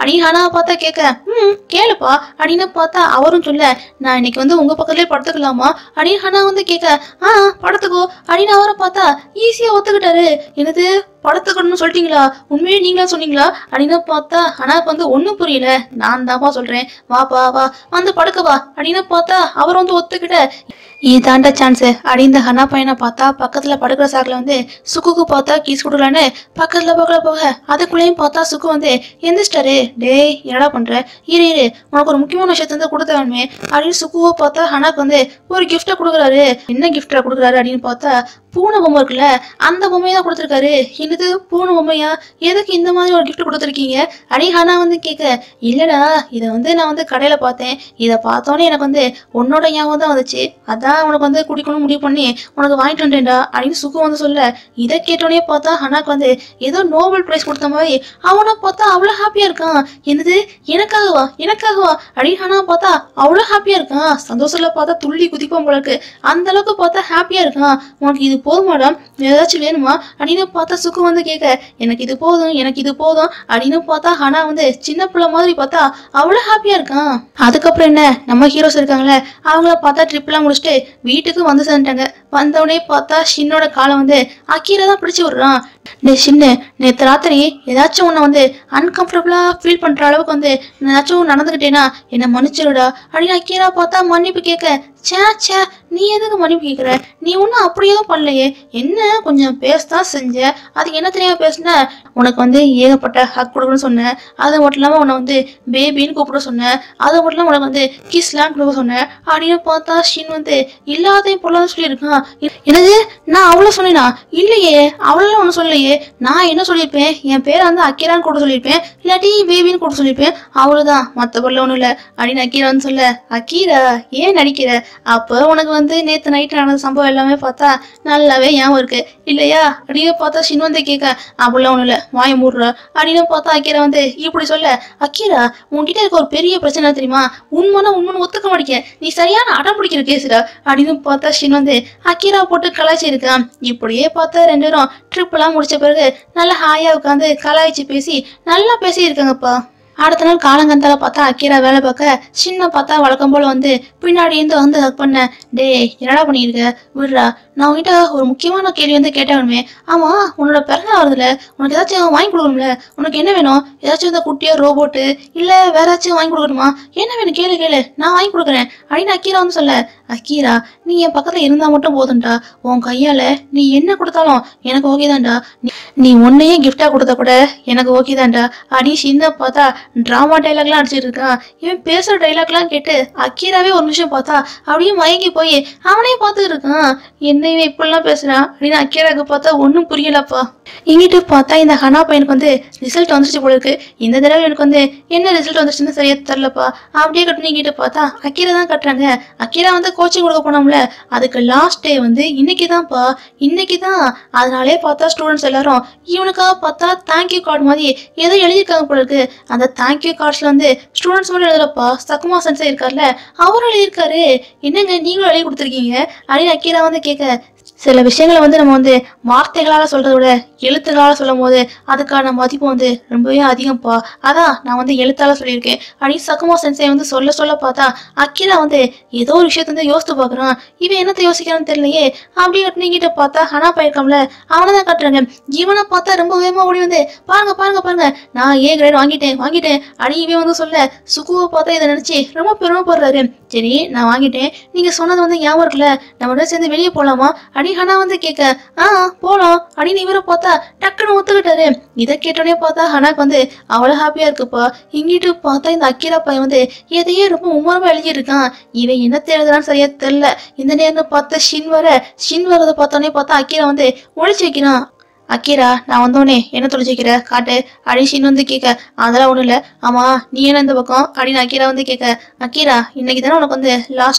பார்த்தா கேட்க ம் கேளுப்பா அப்படின்னு பார்த்தா அவரும் சொல்ல நான் இன்னைக்கு வந்து உங்க பக்கத்துலயே படுத்துக்கலாமா அப்படின்னு ஹனா வந்து கேட்க ஆ படுத்துக்கோ அப்படின்னு அவரை பார்த்தா ஈஸியா ஒத்துக்கிட்டாரு என்னது படுத்துக்கணும்னு சொல்லிட்டீங்களா உண்மையே நீங்களா சொன்னீங்களா அப்படின்னு பார்த்தா ஹனாக்கு வந்து ஒன்றும் புரியல நான் தான்ப்பா சொல்றேன் வாப்பா வா வந்து படுக்க வா அப்படின்னு பார்த்தா அவர் வந்து ஒத்துக்கிட்ட இதாண்ட சான்ஸ் அப்படின்னு இந்த ஹனா பையனை பார்த்தா பக்கத்துல படுக்கிற சாக்கில் வந்து சுக்குக்கு பார்த்தா கீஸ் கொடுக்கலான்னு பக்கத்துல பக்கத்துல போக அதுக்குள்ளேயும் பார்த்தா சுக்கு வந்து எந்திரிச்சிட்டாரு டேய் என்னடா பண்ற இரு இரு உனக்கு ஒரு முக்கியமான விஷயத்த வந்து கொடுத்த வேணுமே அப்படின்னு சுக்குவை பார்த்தா ஹனாக்கு வந்து ஒரு கிஃப்ட்டை கொடுக்குறாரு என்ன கிஃப்டா கொடுக்குறாரு அப்படின்னு பார்த்தா பூனை பொம்மை இருக்குல்ல அந்த பொம்மையை தான் கொடுத்துருக்காரு என்னது பூனை பொம்மையா எதுக்கு இந்த மாதிரி ஒரு gift கொடுத்துருக்கீங்க அடி ஹனா வந்து கேட்க இல்லடா இதை வந்து நான் வந்து கடையில பார்த்தேன் இதை பார்த்தோன்னே எனக்கு வந்து உன்னோட ஞாபகம் தான் வந்துச்சு அதான் உனக்கு வந்து குடிக்கணும்னு முடிவு பண்ணி உனக்கு வாங்கிட்டு வந்தேன்டா அப்படின்னு சுகு வந்து சொல்ல இதை கேட்டோன்னே பார்த்தா ஹனாக்கு வந்து ஏதோ நோபல் பிரைஸ் கொடுத்த மாதிரி அவனை பார்த்தா அவ்வளோ ஹாப்பியா இருக்கான் என்னது எனக்காகவா எனக்காகவா அப்படின்னு ஹனா பார்த்தா அவ்வளோ ஹாப்பியா இருக்கான் சந்தோஷத்துல பார்த்தா துள்ளி குதிப்பான் போல இருக்கு அந்த அளவுக்கு பார்த்தா ஹாப்பியா இருக்கான் உனக்கு இது போதுமாடா ஏதாச்சும் வேணுமா அப்படின்னு பார்த்தா சுக்கு வந்து கேட்க எனக்கு இது போதும் எனக்கு இது போதும் அப்படின்னு பார்த்தா ஹனா வந்து சின்ன பிள்ளை மாதிரி பார்த்தா அவ்வளோ ஹாப்பியா இருக்கான் அதுக்கப்புறம் என்ன நம்ம ஹீரோஸ் இருக்காங்களே அவங்கள பார்த்தா ட்ரிப்லாம் முடிச்சுட்டு வீட்டுக்கு வந்து சேர்ந்துட்டாங்க வந்தவொடனே பார்த்தா ஷின்னோட காலை வந்து அக்கீரை தான் பிடிச்சி விடுறான் டே ஷின்னு நேற்று ராத்திரி ஏதாச்சும் உன்னை வந்து அன்கம்ஃபர்டபுளாக ஃபீல் பண்ணுற அளவுக்கு வந்து நான் ஏதாச்சும் நடந்துக்கிட்டேனா என்னை மன்னிச்சிடுடா அப்படின்னு அக்கீரா பார்த்தா மன்னிப்பு கேட்க சே சே நீ எதுக்கு மன்னிப்பு கேட்குற நீ ஒன்றும் அப்படி எதுவும் பண்ணலையே என்ன கொஞ்சம் பேசதான் செஞ்ச அதுக்கு என்ன தெரியாம பேசுன உனக்கு வந்து ஏகப்பட்ட ஹக் கொடுக்கணும்னு சொன்னேன் அது மட்டும் இல்லாமல் உன்னை வந்து பேபின்னு கூப்பிட சொன்னேன் அது மட்டும் இல்லாமல் உனக்கு வந்து கிஸ்லாம் கொடுக்க சொன்னேன் அப்படின்னு பார்த்தா ஷின் வந்து இல்லாதையும் பொருளாத சொல்லியிருக்கான் இ- என்னது நான் அவ்வளோ சொன்னேனா இல்லையே அவ்வளோ ஒன்றும் சொல்லலையே நான் என்ன சொல்லியிருப்பேன் என் பேரை வந்து அக்கீரான்னு கூட சொல்லியிருப்பேன் இல்லாட்டி பேபின்னு கூட சொல்லியிருப்பேன் அவ்வளோதான் மற்றபடில ஒன்றும் இல்லை அப்படின்னு அக்கீரா வந்து சொல்ல அக்கீரா ஏன் நடிக்கிற அப்போ உனக்கு வந்து நேற்று நைட்டு நடந்த சம்பவம் எல்லாமே பார்த்தா நல்லாவே ஞாபகம் இருக்கு இல்லையா அப்படின்னு பார்த்தா ஷின் வந்து கேட்க அப்படிலாம் ஒன்றும் இல்லை வாய மூடுறா அப்படின்னு பார்த்தா அக்கீரா வந்து இப்படி சொல்ல அக்கீரா உன்கிட்ட இருக்க ஒரு பெரிய பிரச்சனை தெரியுமா உண்மைனா உண்மைன்னு ஒத்துக்க மாட்டேங்க நீ சரியான அடம் பிடிக்கிற கேசுடா அப்படின்னு பார்த்தா ஷின் வந்து அக்கீரா போட்டு கலாய்ச்சி இருக்கான் இப்படியே பார்த்தா ரெண்டு பேரும் ட்ரிப் எல்லாம் முடிச்ச பிறகு நல்லா ஹாயா உட்காந்து கலாய்ச்சி பேசி நல்லா பேசி இருக்காங்கப்பா அடுத்த நாள் காலங்கந்தால பார்த்தா அக்கீரா வேலை பார்க்க சின்ன பார்த்தா வழக்கம் போல வந்து பின்னாடி இருந்து வந்து ஹக் பண்ண டேய் என்னடா பண்ணியிருக்க விடுறா நான் உன்கிட்ட ஒரு முக்கியமான கேள்வி வந்து கேட்டாலுமே ஆமா உன்னோட பிறந்த வருதுல உனக்கு ஏதாச்சும் வாங்கி கொடுக்கணும்ல உனக்கு என்ன வேணும் ஏதாச்சும் இந்த குட்டியா ரோபோட்டு இல்ல வேற ஏதாச்சும் வாங்கி கொடுக்கணுமா என்ன வேணும் கேளு கேளு நான் வாங்கி கொடுக்குறேன் அப்படின்னு அக்கீரா வந்து சொல்ல அக்கீரா நீ என் பக்கத்துல இருந்தா மட்டும் போதும்டா உன் கையால நீ என்ன கொடுத்தாலும் எனக்கு ஓகே தான்டா நீ- நீ உன்னையே கிஃப்டா கொடுத்தா கூட எனக்கு ஓகே தான்டா அடி சின்ன பார்த்தா டிராமா டைலாக்லாம் அடிச்சிட்டு இருக்கான் இவன் பேசுற டைலாக்லாம் கேட்டு அக்கீராவே ஒரு நிமிஷம் பார்த்தா அப்படியே மயங்கி போய் அவனே பார்த்துட்டு இருக்கான் என்ன இவன் இப்படிலாம் பேசுறான் அப்படின்னு அக்கீராக்கு பார்த்தா ஒன்றும் புரியலப்பா இங்கிட்டு பார்த்தா இந்த ஹனா பையனுக்கு வந்து ரிசல்ட் வந்துருச்சு போல இருக்கு இந்த தடவை எனக்கு வந்து என்ன ரிசல்ட் வந்துருச்சுன்னு சரியா தெரிலப்பா அப்படியே கட்டு நீங்கிட்டு பார்த்தா அக்கீரா தான் கட்டுறாங்க அக்கீரா வந்து கோச்சிங் கொடுக்க போனோம்ல அதுக்கு லாஸ்ட் டே வந்து இன்னைக்கு தான்ப்பா இன்னைக்கு தான் அதனாலே பார்த்தா ஸ்டூடெண்ட்ஸ் எல்லாரும் இவனுக்காக பார்த்தா தேங்க்யூ கார்டு மாதிரி ஏதோ எழுதியிருக்காங்க போல இருக்கு அந்த தேங்க்யூ கார்ட்ஸ்ல வந்து ஸ்டூடெண்ட்ஸ் மட்டும் எழுதலப்பா சக்குமா சென்சே இருக்கார்ல அவரும் எழுதியிருக்காரு என்னங்க நீங்களும் எழுதி கொடுத்துருக்கீங்க அப்படின்னு அக்கீரா வந்து கேட்க சில விஷயங்களை வந்து நம்ம வந்து வார்த்தைகளால சொல்றதை விட எழுத்துக்களால சொல்லும் போது அதுக்கான மதிப்பு வந்து ரொம்பவே அதிகம்ப்பா அதான் நான் வந்து எழுத்தால சொல்லியிருக்கேன் அப்படின்னு சக்குமா சென்சே வந்து சொல்ல சொல்ல பார்த்தா அக்கிரா வந்து ஏதோ ஒரு விஷயத்த வந்து யோசித்து பார்க்குறான் இவன் என்னத்தை யோசிக்கிறான்னு தெரியலையே அப்படி நீங்கிட்ட பார்த்தா ஹனா போயிருக்கான்ல அவனை தான் கட்டுறாங்க இவனை பார்த்தா ரொம்ப வேகமா ஓடி வந்து பாருங்க பாருங்க பாருங்க நான் ஏ கிரேட் வாங்கிட்டேன் வாங்கிட்டேன் அடி இவன் வந்து சொல்ல சுகுவை பார்த்தா இதை நினைச்சு ரொம்ப பெருமைப்படுறாரு சரி நான் வாங்கிட்டேன் நீங்க சொன்னது வந்து ஞாபகம் இருக்குல்ல நம்ம ரெண்டு சேர்ந்து வெளியே போலாமா அடி ஹனா வந்து கேட்க ஆ போலாம் அப்படின்னு இவரை பார்த்தா டக்குன்னு ஒத்துக்கிட்டாரு இதை கேட்டோடனே பார்த்தா ஹனாக்கு வந்து அவ்வளோ ஹாப்பியா இருக்குப்பா இங்கிட்டு பார்த்தா இந்த அக்கீரா பையன் வந்து எதையே ரொம்ப மும்மரமா எழுதியிருக்கான் இவன் என்ன தேடுறான்னு சரியா தெரியல இந்த நேரம் பார்த்தா ஷின் வர ஷின் வரதை பார்த்தோன்னே பார்த்தா அக்கீரா வந்து ஒழிச்சு வைக்கிறான் அக்கீரா நான் வந்தோடனே என்ன தொலைச்சு வைக்கிற காட்டு அப்படின்னு ஷின் வந்து கேட்க அதெல்லாம் ஒன்றும் இல்லை ஆமா நீ என்ன இந்த பக்கம் அப்படின்னு அக்கீரா வந்து கேட்க அக்கீரா இன்னைக்கு தானே உனக்கு வந்து லாஸ்ட் டே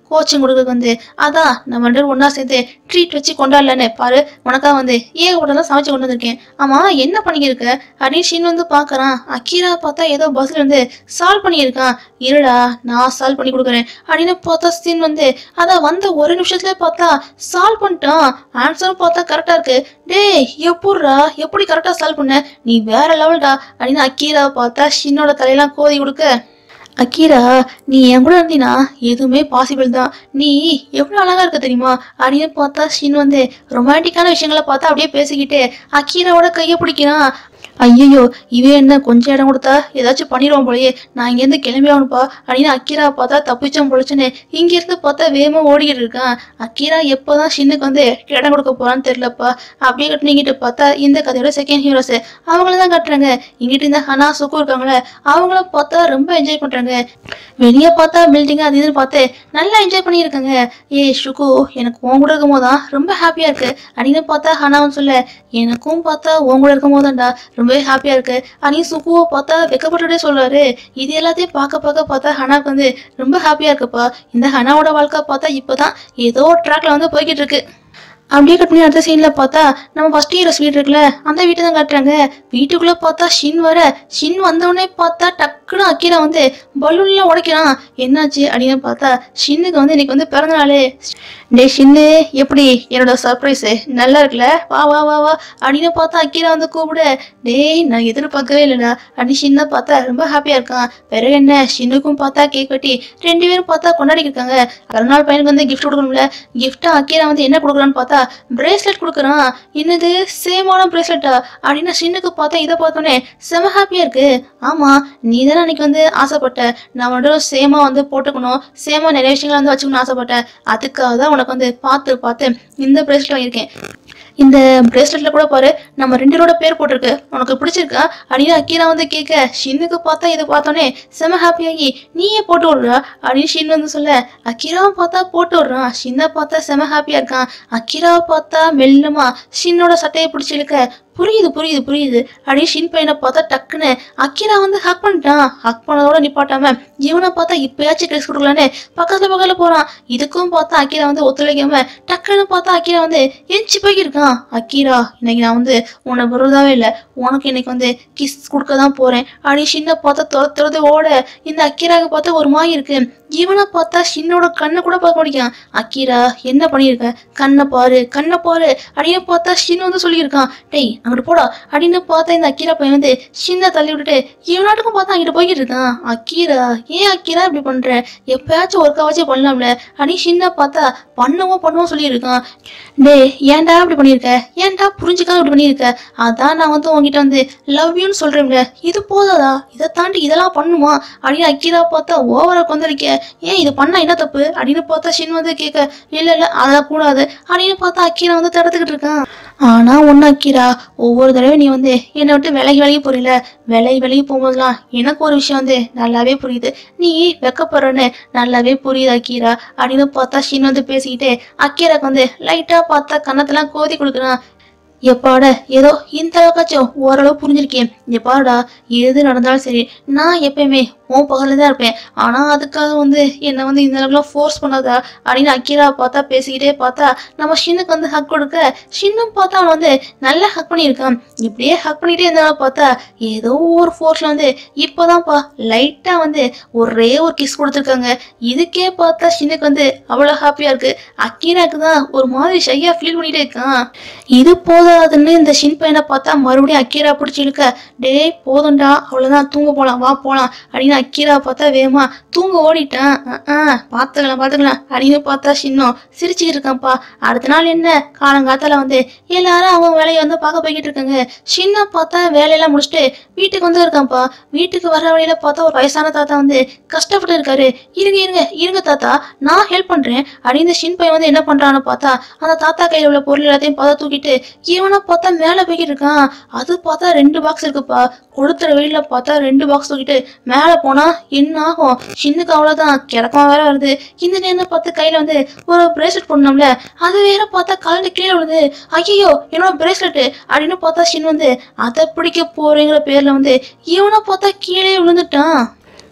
கோச்சிங் கொடுக்குறது வந்து அதான் நம்ம ரெண்டு பேரும் ஒன்றா சேர்ந்து ட்ரீட் வச்சு கொண்டாடலன்னு பாரு உனக்கா வந்து ஏகப்பட்டலாம் சமைச்சு கொண்டு வந்திருக்கேன் ஆமா என்ன பண்ணிக்கிருக்க அப்படின்னு ஷின் வந்து பார்க்கறான் அக்கீரா பார்த்தா ஏதோ பஸ்ல இருந்து சால்வ் பண்ணியிருக்கான் இருடா நான் சால்வ் பண்ணி கொடுக்குறேன் அப்படின்னு பார்த்தா ஷின் வந்து அதான் வந்த ஒரு நிமிஷத்துல பார்த்தா சால்வ் பண்ணிட்டான் ஆன்சரும் பார்த்தா கரெக்டா இருக்கு டேய் எப்பட்றா எப்படி கரெக்டா சால்வ் பண்ண நீ வேற லெவல்டா அப்படின்னு அக்கீரா பார்த்தா ஷின்னோட தலையெல்லாம் கோதி கொடுக்க அக்கீரா நீ என் கூட இருந்தீனா எதுவுமே பாசிபிள் தான் நீ எவ்வளோ அழகா இருக்க தெரியுமா அப்படின்னு பார்த்தா ஷின் வந்து ரொமான்டிக்கான விஷயங்களை பார்த்தா அப்படியே பேசிக்கிட்டு அக்கீராவோட கையை பிடிக்கிறான் ஐயோ இவன் என்ன கொஞ்சம் இடம் கொடுத்தா ஏதாச்சும் பண்ணிடுவான் போலயே நான் இங்கேருந்து கிளம்பி ஆகணும்ப்பா அப்படின்னு அக்கீரா பார்த்தா தப்பிச்சோம் பொழிச்சுன்னு இங்கேருந்து பார்த்தா வேகமா ஓடிக்கிட்டு இருக்கான் அக்கீரா எப்போதான் ஷின்னுக்கு வந்து இடம் கொடுக்க போறான்னு தெரியலப்பா அப்படியே கட்டினிக்கிட்டு பார்த்தா இந்த கதையோட செகண்ட் ஹீரோஸ் அவங்கள தான் கட்டுறாங்க இங்கிட்டு இந்த ஹனா சுக்கு இருக்காங்களே அவங்கள பார்த்தா ரொம்ப என்ஜாய் பண்றாங்க வெளியே பார்த்தா பில்டிங் அது இதுன்னு பார்த்து நல்லா என்ஜாய் பண்ணியிருக்காங்க ஏ ஷுகு எனக்கு உன் கூட இருக்கும் போதுதான் ரொம்ப ஹாப்பியா இருக்கு அப்படின்னு பார்த்தா ஹனாவும் சொல்ல எனக்கும் பார்த்தா உன் கூட இருக்கும் போதான்டா ரொம்பவே ஹாப்பியா இருக்கு அப்படின்னு சுகுவை பார்த்தா வெக்கப்பட்டுட்டே சொல்றாரு இது எல்லாத்தையும் பார்க்க பார்க்க பார்த்தா ஹனாக்கு வந்து ரொம்ப ஹாப்பியா இருக்குப்பா இந்த ஹனாவோட வாழ்க்கை பார்த்தா இப்பதான் ஏதோ ட்ராக்ல வந்து போய்கிட்டு இருக்கு அப்படியே கட் பண்ணி அடுத்த சீன்ல பார்த்தா நம்ம ஃபர்ஸ்ட் ஹீரோஸ் வீடு இருக்குல்ல அந்த வீட்டை தான் காட்டுறாங்க வீட்டுக்குள்ள பார்த்தா ஷின் வர ஷின் வந்தவொடனே பார்த்தா டக்குனு அக்கீரா வந்து பலூன்ல உடைக்கிறான் என்னாச்சு அப்படின்னு பார்த்தா ஷின்னுக்கு வந்து இன்னைக்கு வந்து பிறந்த நாள் டே ஷின்னு எப்படி என்னோட சர்ப்ரைஸ் நல்லா இருக்குல்ல வா வா வா வா அப்படின்னு பார்த்தா அக்கீரா வந்து கூப்பிட டேய் நான் எதிர்பார்க்கவே இல்லைடா அப்படின்னு ஷின்னை பார்த்தா ரொம்ப ஹாப்பியா இருக்கான் பிறகு என்ன ஷின்னுக்கும் பார்த்தா கேக் வெட்டி ரெண்டு பேரும் பார்த்தா கொண்டாடிட்டு இருக்காங்க பிறநாள் பையனுக்கு வந்து கிஃப்ட் கொடுக்கணும்ல கிஃப்டா அக்கீரா வந்து என்ன கொடுக்குறான்னு பார்த்தா பிரேஸ்லெட் கொடுக்குறான் என்னது சேமான பிரேஸ்லெட்டா அப்படின்னு ஷின்னுக்கு பார்த்தா இதை பார்த்தோன்னே செம ஹாப்பியா இருக்கு ஆமா நீ தானே அன்னைக்கு வந்து ஆசைப்பட்ட நான் உன்னோட சேமா வந்து போட்டுக்கணும் சேமா நிறைய விஷயங்களை வந்து வச்சுக்கணும்னு ஆசைப்பட்டேன் அதுக்காக தான் உனக்கு வந்து பார்த்து பார்த்து இந்த பிரேஸ்லெட் வாங்கியிருக்கேன் இந்த பிரேஸ்லெட்ல கூட பாரு நம்ம ரெண்டு பேரோட பேர் போட்டிருக்கு உனக்கு பிடிச்சிருக்கா அப்படின்னு அக்கீரா வந்து கேட்க ஷின்னுக்கு பார்த்தா இதை பார்த்தோன்னே செம ஹாப்பியாகி நீயே போட்டு விடுறா அப்படின்னு ஷின் வந்து சொல்ல அக்கீராவை பார்த்தா போட்டு விடுறான் ஷின்னை பார்த்தா செம ஹாப்பியா இருக்கான் அக்கீராவை பார்த்தா மெல்லமா ஷின்னோட சட்டையை பிடிச்சி இழுக்க புரியுது புரியுது புரியுது அப்படின்னு ஷின் பையனை பார்த்தா டக்குன்னு அக்கீரா வந்து ஹக் பண்ணிட்டான் ஹக் பண்ணதோட நிப்பாட்டாம இவனை பார்த்தா இப்பயாச்சும் கிரெஸ் கொடுக்கலான்னு பக்கத்துல பக்கத்துல போறான் இதுக்கும் பார்த்தா அக்கீரா வந்து ஒத்துழைக்காம டக்குன்னு பார்த்தா அக்கீரா வந்து எஞ்சி போயிருக்கான் அக்கீரா இன்னைக்கு நான் வந்து உன்னை விருதாவே இல்லை உனக்கு இன்னைக்கு வந்து கிஸ் கொடுக்க தான் போறேன் அப்படின்னு ஷின்னை பார்த்தா துர துரத்து ஓட இந்த அக்கீராவுக்கு பார்த்தா ஒரு மாதிரி இருக்கு இவனை பார்த்தா ஷின்னோட கண்ணை கூட பார்க்க முடியும் அக்கீரா என்ன பண்ணியிருக்க கண்ணை பாரு கண்ணை பாரு அப்படின்னு பார்த்தா ஷின் வந்து சொல்லியிருக்கான் டேய் அங்கிட்டு போடா அப்படின்னு பார்த்தா இந்த அக்கீரா பையன் வந்து ஷின்னை தள்ளி விட்டுட்டு இவனாட்டுக்கும் பார்த்தா அங்கிட்டு போய்கிட்டு இருக்கான் அக்கீரா ஏன் அக்கீரா இப்படி பண்ற எப்பயாச்சும் ஒர்க்காவாச்சும் பண்ணலாம்ல அப்படின்னு ஷின்னை பார்த்தா பண்ணுவோம் பண்ணுவோம் சொல்லியிருக்கான் டேய் ஏன்டா இப்படி பண்ணியிருக்க ஏன்டா புரிஞ்சுக்காம இப்படி பண்ணியிருக்க அதான் நான் வந்து உங்ககிட்ட வந்து லவ் யூன்னு சொல்றேன்ல இது போதாதா இதை தாண்டி இதெல்லாம் பண்ணுமா அப்படின்னு அக்கீரா பார்த்தா ஓவரா கொந்தளிக்க ஏன் இது பண்ணா என்ன தப்பு அப்படின்னு பார்த்தா ஷின் வந்து கேட்க இல்ல இல்ல அதெல்லாம் கூடாது அப்படின்னு பார்த்தா அக்கீரா வந்து தடுத்துக்கிட்டு இருக்கான் ஆனா ஒண்ணு அக்கீரா ஒவ்வொரு தடவை நீ வந்து என்னை விட்டு விலகி விலகி போறீல விலகி விலகி போகும்போதெல்லாம் எனக்கு ஒரு விஷயம் வந்து நல்லாவே புரியுது நீ வெக்கப்படுறன்னு நல்லாவே புரியுது அக்கீரா அப்படின்னு பார்த்தா ஷின் வந்து பேசிக்கிட்டு அக்கீராக்கு வந்து லைட்டா பார்த்தா கன்னத்தெல்லாம் கோதி கொடுக்குறான் எப்பாட ஏதோ இந்த அளவுக்காச்சும் ஓரளவு புரிஞ்சிருக்கேன் எப்பாடா எது நடந்தாலும் சரி நான் எப்பயுமே உன் பக்கத்துல தான் இருப்பேன் ஆனா அதுக்காக வந்து என்னை வந்து இந்த அளவுக்குலாம் ஃபோர்ஸ் பண்ணாதா அப்படின்னு அக்கீரா பார்த்தா பேசிக்கிட்டே பார்த்தா நம்ம ஷின்னுக்கு வந்து ஹக் கொடுக்க ஷின்னும் பார்த்தா அவன் வந்து நல்லா ஹக் பண்ணியிருக்கான் இப்படியே ஹக் பண்ணிட்டே இருந்தாலும் பார்த்தா ஏதோ ஒரு ஃபோர்ஸ்ல வந்து இப்போதான்ப்பா லைட்டா வந்து ஒரே ஒரு கிஸ் கொடுத்துருக்காங்க இதுக்கே பார்த்தா ஷின்னுக்கு வந்து அவ்வளோ ஹாப்பியா இருக்கு அக்கீராக்கு தான் ஒரு மாதிரி ஷையா ஃபீல் பண்ணிட்டே இருக்கான் இது போதாதுன்னு இந்த ஷின் பையனை பார்த்தா மறுபடியும் அக்கீரா பிடிச்சி இழுக்க டேய் போதும்டா அவ்வளோதான் தூங்க போலாம் வா போலாம் அப்படின்னு அக்கீரா பார்த்தா வேகமா தூங்க ஓடிட்டான் ஆ பார்த்துக்கலாம் பார்த்துக்கலாம் அப்படின்னு பார்த்தா ஷின்னும் சிரிச்சுக்கிட்டு இருக்கான்ப்பா அடுத்த நாள் என்ன காலங்காத்தால வந்து எல்லாரும் அவங்க வேலையை வந்து பார்க்க போய்கிட்டு இருக்காங்க ஷின்னை பார்த்தா வேலையெல்லாம் முடிச்சுட்டு வீட்டுக்கு வந்து இருக்கான்ப்பா வீட்டுக்கு வர வழியில பார்த்தா ஒரு வயசான தாத்தா வந்து கஷ்டப்பட்டு இருக்காரு இருங்க இருங்க இருங்க தாத்தா நான் ஹெல்ப் பண்றேன் அப்படின்னு இந்த ஷின் பையன் வந்து என்ன பண்றான்னு பார்த்தா அந்த தாத்தா கையில உள்ள பொருள் எல்லாத்தையும் பார்த்தா தூக்கிட்டு இவனை பார்த்தா மேலே போய்கிட்டு இருக்கான் அது பார்த்தா ரெண்டு பாக்ஸ் இருக்குப்பா கொடுத்துற வெயில பார்த்தா ரெண்டு பாக்ஸ் தூக்கிட்டு மேலே போனா என்ன ஆகும் ஷின்னுக்கு அவ்வளோதான் கிறக்கமா வேற வருது இந்த நேரம் பார்த்து கையில வந்து ஒரு பிரேஸ்லெட் போடணும்ல அது வேற பார்த்தா கலந்து கீழே விழுது ஐயோ என்னோட பிரேஸ்லெட் அப்படின்னு பார்த்தா ஷின் வந்து அதை பிடிக்க போறேங்கிற பேர்ல வந்து இவனை பார்த்தா கீழே விழுந்துட்டான்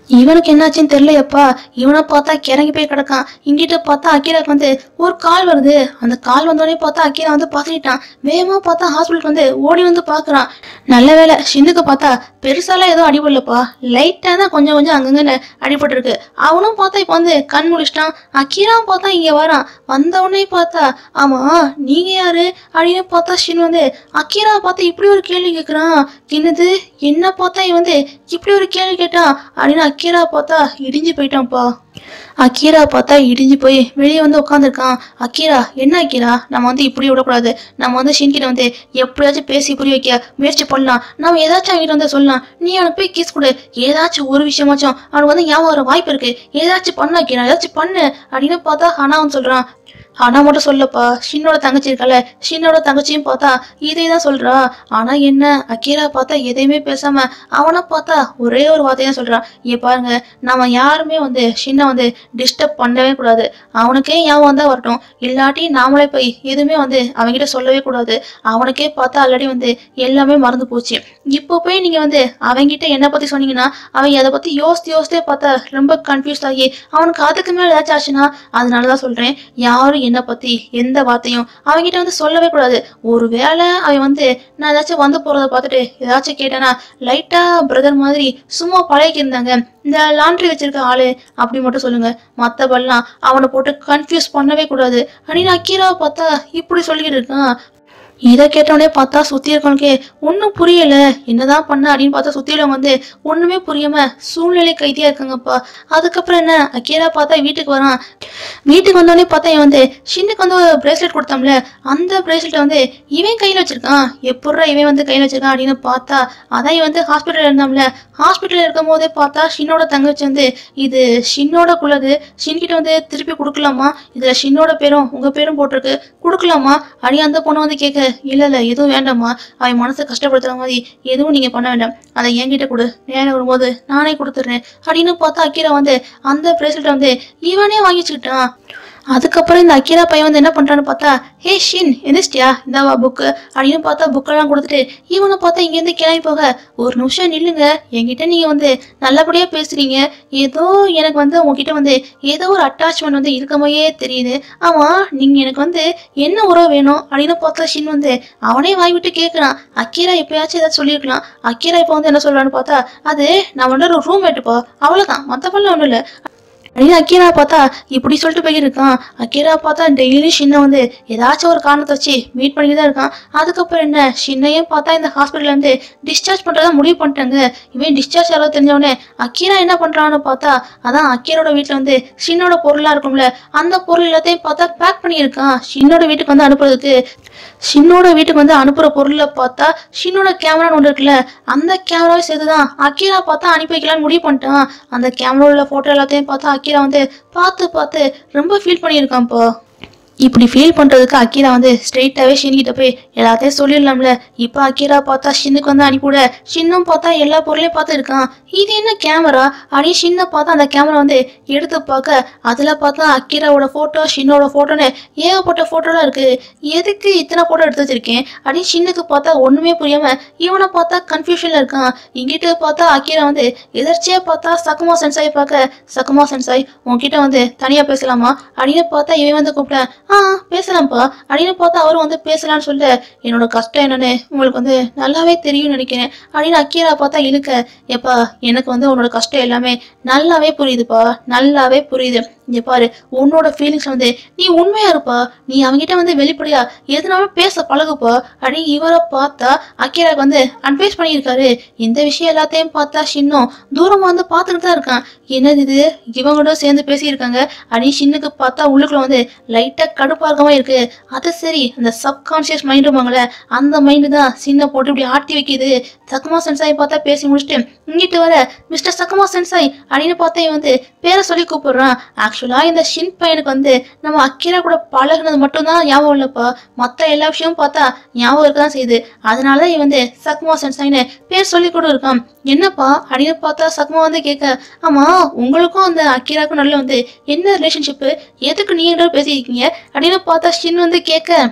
இவனுக்கு என்னாச்சுன்னு தெரியலையப்பா இவனை பார்த்தா கிறங்கி போய் கிடக்கான் இங்கிட்ட பார்த்தா அக்கீராக்கு வந்து ஒரு கால் வருது அந்த கால் வந்தோடனே பார்த்தா அக்கீரா வந்து பார்த்துக்கிட்டான் வேகமா பார்த்தா ஹாஸ்பிட்டலுக்கு வந்து ஓடி வந்து பார்க்கறான் நல்ல வேளை ஷிந்துக்கு பார்த்தா பெருசாலாம் எதுவும் அடிபடலப்பா லைட்டாக தான் கொஞ்சம் கொஞ்சம் அங்கங்க அடிபட்டிருக்கு அவனும் பார்த்தா இப்போ வந்து கண் முழிச்சிட்டான் அக்கீரா பார்த்தா இங்கே வரான் வந்த உடனே பார்த்தா ஆமா நீங்க யாரு அப்படின்னு பார்த்தா ஷின் வந்து அக்கீரா பார்த்தா இப்படி ஒரு கேள்வி கேட்குறான் என்னது என்ன பார்த்தா இவன் வந்து இப்படி ஒரு கேள்வி கேட்டான் அப்படின்னு அக்கீரா பார்த்தா இடிஞ்சு போயிட்டான்ப்பா அக்கீரா பார்த்தா இடிஞ்சு போய் வெளியே வந்து உட்காந்துருக்கான் அக்கீரா என்ன அக்கீரா நம்ம வந்து இப்படி விடக்கூடாது நம்ம வந்து ஷின்கிட்ட வந்து எப்படியாச்சும் பேசி புரிய வைக்க முயற்சி பண்ணலாம் நம்ம ஏதாச்சும் அவங்ககிட்ட வந்து சொல்லலாம் நீ அவனுக்கு போய் கிஸ் கொடு ஏதாச்சும் ஒரு விஷயமாச்சும் அவனுக்கு வந்து ஞாபகம் வர வாய்ப்பு இருக்கு ஏதாச்சும் பண்ண அக்கீரா ஏதாச்சும் பண்ணு அப்படின்னு பார்த்தா ஹனாவும் சொல்றான் ஆனா மட்டும் சொல்லப்பா ஷின்னோட தங்கச்சி இருக்கல ஷின்னோட தங்கச்சியும் பார்த்தா இதே தான் சொல்றா ஆனா என்ன அக்கீரா பார்த்தா எதையுமே பேசாம அவனை பார்த்தா ஒரே ஒரு வார்த்தையை தான் சொல்றான் ஏ பாருங்க நம்ம யாருமே வந்து ஷின்னை வந்து டிஸ்டர்ப் பண்ணவே கூடாது அவனுக்கே ஞாபகம் வந்தா வரட்டும் இல்லாட்டி நாமளே போய் எதுவுமே வந்து அவன்கிட்ட சொல்லவே கூடாது அவனுக்கே பார்த்தா ஆல்ரெடி வந்து எல்லாமே மறந்து போச்சு இப்போ போய் நீங்க வந்து அவன்கிட்ட என்ன பத்தி சொன்னீங்கன்னா அவன் அதை பத்தி யோசித்து யோசித்தே பார்த்தா ரொம்ப கன்ஃபியூஸ் ஆகி அவனுக்கு அதுக்கு மேல ஏதாச்சும் ஆச்சுன்னா அதனாலதான் சொல்றேன் யாரும் என்னை பத்தி எந்த வார்த்தையும் அவன்கிட்ட வந்து சொல்லவே கூடாது ஒருவேளை அவன் வந்து நான் ஏதாச்சும் வந்து போறத பார்த்துட்டு ஏதாச்சும் கேட்டேன்னா லைட்டா பிரதர் மாதிரி சும்மா பழகி இருந்தாங்க இந்த லாண்ட்ரி வச்சிருக்க ஆளு அப்படி மட்டும் சொல்லுங்க மத்தபடிலாம் அவனை போட்டு கன்ஃபியூஸ் பண்ணவே கூடாது அப்படின்னு அக்கீராவை பார்த்தா இப்படி சொல்லிக்கிட்டு இருக்கான் இதை கேட்டவனே பார்த்தா சுத்தி இருக்கவனுக்கே ஒன்றும் புரியல என்னதான் பண்ண அப்படின்னு பார்த்தா சுத்தியிலவங்க வந்து ஒண்ணுமே புரியாம சூழ்நிலை கைதியா இருக்காங்கப்பா அதுக்கப்புறம் என்ன அக்கீரா பார்த்தா வீட்டுக்கு வரான் வீட்டுக்கு வந்தோடனே பார்த்தா இவன் வந்து ஷின்னுக்கு வந்து ஒரு பிரேஸ்லெட் கொடுத்தோம்ல அந்த பிரேஸ்லெட்டை வந்து இவன் கையில் வச்சிருக்கான் எப்பட்றா இவன் வந்து கையில் வச்சிருக்கான் அப்படின்னு பார்த்தா அதான் இவன் வந்து ஹாஸ்பிட்டல் இருந்தாம்ல ஹாஸ்பிட்டல் இருக்கும் போதே பார்த்தா ஷின்னோட தங்கச்சி வந்து இது ஷின்னோட குள்ளது ஷின்கிட்ட வந்து திருப்பி கொடுக்கலாமா இதுல ஷின்னோட பேரும் உங்க பேரும் போட்டிருக்கு கொடுக்கலாமா அப்படின்னு அந்த பொண்ணு வந்து கேட்க இல்ல இல்ல எதுவும் வேண்டாம்மா அவன் மனசை கஷ்டப்படுத்துற மாதிரி எதுவும் நீங்க பண்ண வேண்டாம் அதை என்கிட்ட கொடு நேரம் வரும்போது நானே கொடுத்துட்றேன் அப்படின்னு பார்த்தா அக்கீரா வந்து அந்த பிரேஸ்லெட்டை வந்து இவனே வாங்கி வச்சுக்கிட்டான் அதுக்கப்புறம் இந்த அக்கீரா பையன் வந்து என்ன பண்றான்னு பார்த்தா ஹே ஷின் எந்திரிச்சிட்டியா இந்தாவா புக்கு அப்படின்னு பார்த்தா புக்கெல்லாம் கொடுத்துட்டு இவனை பார்த்தா இங்கேருந்து கிளம்பி போக ஒரு நிமிஷம் நில்லுங்க என்கிட்ட நீங்க வந்து நல்லபடியா பேசுறீங்க ஏதோ எனக்கு வந்து உங்ககிட்ட வந்து ஏதோ ஒரு அட்டாச்மெண்ட் வந்து இருக்க மாதிரியே தெரியுது ஆமா நீங்க எனக்கு வந்து என்ன உறவு வேணும் அப்படின்னு பார்த்தா ஷின் வந்து அவனே வாய் விட்டு கேட்கறான் அக்கீரா எப்பயாச்சும் ஏதாச்சும் சொல்லியிருக்கலாம் அக்கீரா இப்போ வந்து என்ன சொல்றான்னு பார்த்தா அது நான் வந்து ஒரு ரூம் மேட்டுப்பா அவ்வளவுதான் மத்தப்பெல்லாம் ஒண்ணும் இல்லை அப்படின்னு அக்கீரா பார்த்தா இப்படி சொல்லிட்டு போயிருக்கான் அக்கீரா பார்த்தா டெய்லி ஷின்ன வந்து ஏதாச்சும் ஒரு காரணத்தை வச்சு மீட் பண்ணிட்டு தான் இருக்கான் அதுக்கப்புறம் என்ன ஷின்னையும் பார்த்தா இந்த ஹாஸ்பிட்டல்ல இருந்து டிஸ்சார்ஜ் பண்றதா முடிவு பண்ணிட்டாங்க இவன் டிஸ்சார்ஜ் ஆகிறது தெரிஞ்சவொடனே அக்கீரா என்ன பண்றான்னு பார்த்தா அதான் அக்கீரோட வீட்டுல வந்து ஷின்னோட பொருளா இருக்கும்ல அந்த பொருள் எல்லாத்தையும் பார்த்தா பேக் பண்ணியிருக்கான் ஷின்னோட வீட்டுக்கு வந்து அனுப்புறதுக்கு ஷின்னோட வீட்டுக்கு வந்து அனுப்புற பொருளை பார்த்தா ஷின்னோட கேமரான்னு ஒன்று இருக்குல்ல அந்த கேமராவை சேர்த்து தான் அக்கீரா பார்த்தா அனுப்பி வைக்கலாம்னு முடிவு பண்ணிட்டான் அந்த கேமராவில் உள்ள ஃபோட்டோ எல்லாத்தையும் பார்த்தா அக்கீரா வந்து பார்த்து பார்த்து ரொம்ப ஃபீல் பண்ணியிருக்கான்ப்பா இப்படி ஃபீல் பண்றதுக்கு அக்கீரா வந்து ஸ்ட்ரெயிட்டாவே ஷின்கிட்ட போய் எல்லாத்தையும் சொல்லிடலாம்ல இப்போ அக்கீரா பார்த்தா ஷின்னுக்கு வந்து அனுப்பிவிட ஷின்னும் பார்த்தா எல்லா பொருளையும் பார்த்து இருக்கான் இது என்ன கேமரா அப்படின்னு ஷின்னை பார்த்தா அந்த கேமரா வந்து எடுத்து பார்க்க அதுல பார்த்தா அக்கீராவோட போட்டோ ஷின்னோட போட்டோன்னு ஏகப்பட்ட போட்டோலாம் இருக்கு எதுக்கு இத்தனை போட்டோ எடுத்து வச்சிருக்கேன் அப்படின்னு ஷின்னுக்கு பார்த்தா ஒண்ணுமே புரியாம இவனை பார்த்தா கன்ஃபியூஷன்ல இருக்கான் இங்கிட்ட பார்த்தா அக்கீரா வந்து எதிர்ச்சியா பார்த்தா சக்குமா சென்சாய் பார்க்க சக்குமா சென்சாய் உன்கிட்ட வந்து தனியா பேசலாமா அப்படின்னு பார்த்தா இவன் வந்து கூப்பிட்டேன் ஆ பேசலாம்ப்பா அப்படின்னு பார்த்தா அவரும் வந்து பேசலாம்னு சொல்ல என்னோட கஷ்டம் என்னன்னு உங்களுக்கு வந்து நல்லாவே தெரியும்னு நினைக்கிறேன் அப்படின்னு அக்கீரா பார்த்தா இழுக்க எப்பா எனக்கு வந்து உன்னோட கஷ்டம் எல்லாமே நல்லாவே புரியுதுப்பா நல்லாவே புரியுது இங்க பாரு உன்னோட ஃபீலிங்ஸ் வந்து நீ உண்மையா இருப்பா நீ அவங்கிட்ட வந்து வெளிப்படையா எதுனாலும் பேச பழகுப்பா அப்படின்னு இவரை பார்த்தா அக்கீராக்கு வந்து அட்வைஸ் பண்ணியிருக்காரு இந்த விஷயம் எல்லாத்தையும் பார்த்தா ஷின்னும் தூரமா வந்து பார்த்துட்டு தான் இருக்கான் என்னது இது இவங்களோட சேர்ந்து பேசியிருக்காங்க அப்படின்னு ஷின்னுக்கு பார்த்தா உள்ளுக்குள்ள வந்து லைட்டா கடுப்பா இருக்கமா இருக்கு அது சரி அந்த சப்கான்சியஸ் மைண்டுமாங்களே அந்த மைண்டு தான் சின்ன போட்டு இப்படி ஆட்டி வைக்குது சக்கமா சென்சாய் பார்த்தா பேசி முடிச்சுட்டு இங்கிட்டு வர மிஸ்டர் சக்கமா சென்சாய் அப்படின்னு பார்த்தா இவன் வந்து பேரை சொல்லி கூப்பிடுறான் ஆக்சுவலா இந்த ஷின் பையனுக்கு வந்து நம்ம அக்கீரா கூட பழகுனது மட்டும்தான் ஞாபகம் இல்லப்பா மத்த எல்லா விஷயமும் பார்த்தா ஞாபகம் இருக்க தான் செய்யுது அதனால தான் இவன் வந்து சக்மா சென்சாய்னு பேர் சொல்லி கூட இருக்கான் என்னப்பா அப்படின்னு பார்த்தா சக்மா வந்து கேட்க ஆமா உங்களுக்கும் அந்த அக்கீராக்கும் நல்ல வந்து என்ன ரிலேஷன்ஷிப்பு எதுக்கு நீங்க ரெண்டு பேரும் பேசியிருக்கீங்க அப்படின்னு பார்த்தா ஷின் வந்து கேட்க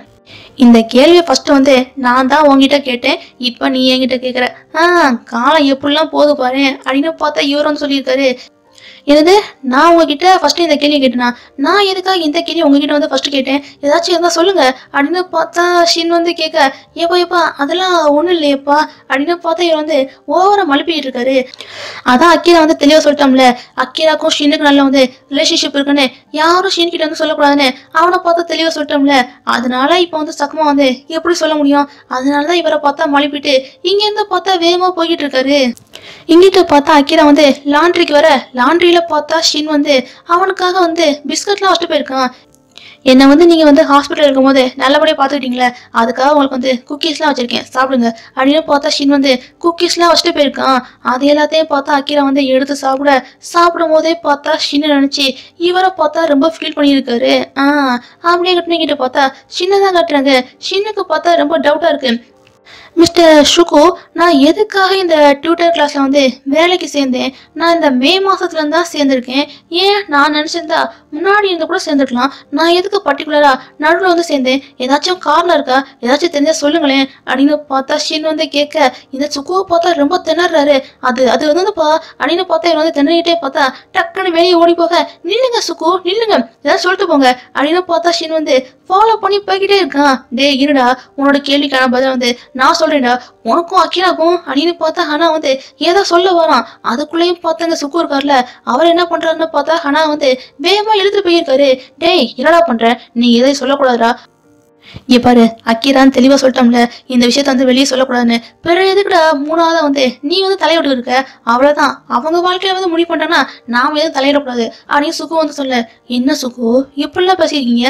இந்த கேள்வியை ஃபர்ஸ்ட் வந்து நான் தான் உங்ககிட்ட கேட்டேன் இப்போ நீ என்கிட்ட கேட்குற ஆ காலம் எப்படிலாம் போகுது பாரு அப்படின்னு பார்த்தா இவர் வந்து சொல்லியிருக்காரு என்னது நான் உங்ககிட்ட ஃபர்ஸ்ட் இந்த கேள்வி கேட்டேனா நான் எதுக்காக இந்த கேள்வி உங்ககிட்ட வந்து ஃபர்ஸ்ட் கேட்டேன் ஏதாச்சும் இருந்தால் சொல்லுங்க அப்படின்னு பார்த்தா ஷின் வந்து கேட்க ஏப்பா ஏப்பா அதெல்லாம் ஒன்றும் இல்லையப்பா அப்படின்னு பார்த்தா இவர் வந்து ஓவரா மழுப்பிட்டு இருக்காரு அதான் அக்கீரா வந்து தெளிவாக சொல்லிட்டோம்ல அக்கீராக்கும் ஷின்னுக்கு நல்ல வந்து ரிலேஷன்ஷிப் இருக்குன்னு யாரும் ஷின் கிட்ட வந்து சொல்லக்கூடாதுன்னு அவனை பார்த்தா தெளிவாக சொல்லிட்டோம்ல அதனால இப்போ வந்து சக்கமா வந்து எப்படி சொல்ல முடியும் அதனால தான் இவரை பார்த்தா மழுப்பிட்டு இங்கேருந்து பார்த்தா வேகமாக போய்கிட்டு இருக்காரு இங்கிட்ட பார்த்தா அக்கீரா வந்து லாண்ட்ரிக்கு வர லாண்ட்ரியில பார்த்தா ஷின் வந்து அவனுக்காக வந்து பிஸ்கட்லாம் வச்சுட்டு போயிருக்கான் என்னை வந்து நீங்கள் வந்து ஹாஸ்பிட்டல் இருக்கும்போது நல்லபடியாக பார்த்துக்கிட்டீங்களே அதுக்காக உங்களுக்கு வந்து குக்கீஸ்லாம் வச்சுருக்கேன் சாப்பிடுங்க அப்படின்னு பார்த்தா ஷின் வந்து குக்கீஸ்லாம் வச்சுட்டு போயிருக்கான் அது எல்லாத்தையும் பார்த்தா அக்கீரா வந்து எடுத்து சாப்பிட சாப்பிடும் போதே பார்த்தா ஷின்னு நினச்சி இவரை பார்த்தா ரொம்ப ஃபீல் பண்ணியிருக்காரு ஆ அப்படியே கட்டினங்கிட்ட பார்த்தா ஷின்னை கட்டுறாங்க ஷின்னுக்கு பார்த்தா ரொம்ப டவுட்டாக இருக்கு மிஸ்டர் ஷுகு நான் எதுக்காக இந்த டியூட்டர் கிளாஸில் வந்து வேலைக்கு சேர்ந்தேன் நான் இந்த மே மாதத்துல தான் சேர்ந்துருக்கேன் ஏன் நான் நினச்சிருந்தா முன்னாடி இருந்து கூட சேர்ந்துருக்கலாம் நான் எதுக்கு பர்டிகுலராக நடுவில் வந்து சேர்ந்தேன் ஏதாச்சும் காரில் இருக்கா ஏதாச்சும் தெரிஞ்சா சொல்லுங்களேன் அப்படின்னு பார்த்தா ஷின் வந்து கேட்க இந்த சுக்குவை பார்த்தா ரொம்ப திணறாரு அது அது வந்துப்பா அப்படின்னு பார்த்தா இவர் வந்து திணறிட்டே பார்த்தா டக்குன்னு வெளியே ஓடி போக நில்லுங்க சுக்கு நில்லுங்க ஏதாவது சொல்லிட்டு போங்க அப்படின்னு பார்த்தா ஷின் வந்து ஃபாலோ பண்ணி போய்கிட்டே இருக்கான் டேய் இருடா உன்னோட கேள்விக்கான பதில் வந்து நான் சொல்றேன்டா உனக்கும் அக்கிராக்கும் அப்படின்னு பார்த்தா ஹனா வந்து ஏதோ சொல்ல வரான் அதுக்குள்ளேயும் பார்த்தா இந்த சுக்கு இருக்கார்ல அவர் என்ன பண்றாருன்னு பார்த்தா ஹனா வந்து வேகமா இழுத்துட்டு போயிருக்காரு டேய் என்னடா பண்ற நீ எதையும் சொல்லக்கூடாதுடா இங்க பாரு அக்கீரான்னு தெளிவா சொல்லிட்டோம்ல இந்த விஷயத்த வந்து வெளியே சொல்லக்கூடாதுன்னு பிறகு எதுக்குடா மூணாவதா வந்து நீ வந்து தலையிட்டு இருக்க அவ்வளவுதான் அவங்க வாழ்க்கையில வந்து முடிவு பண்ணிட்டாங்கன்னா நாம எதுவும் தலையிடக்கூடாது அப்படின்னு சுக்கு வந்து சொல்ல என்ன சுக்கு இப்படிலாம் பேசியிருக்கீங்க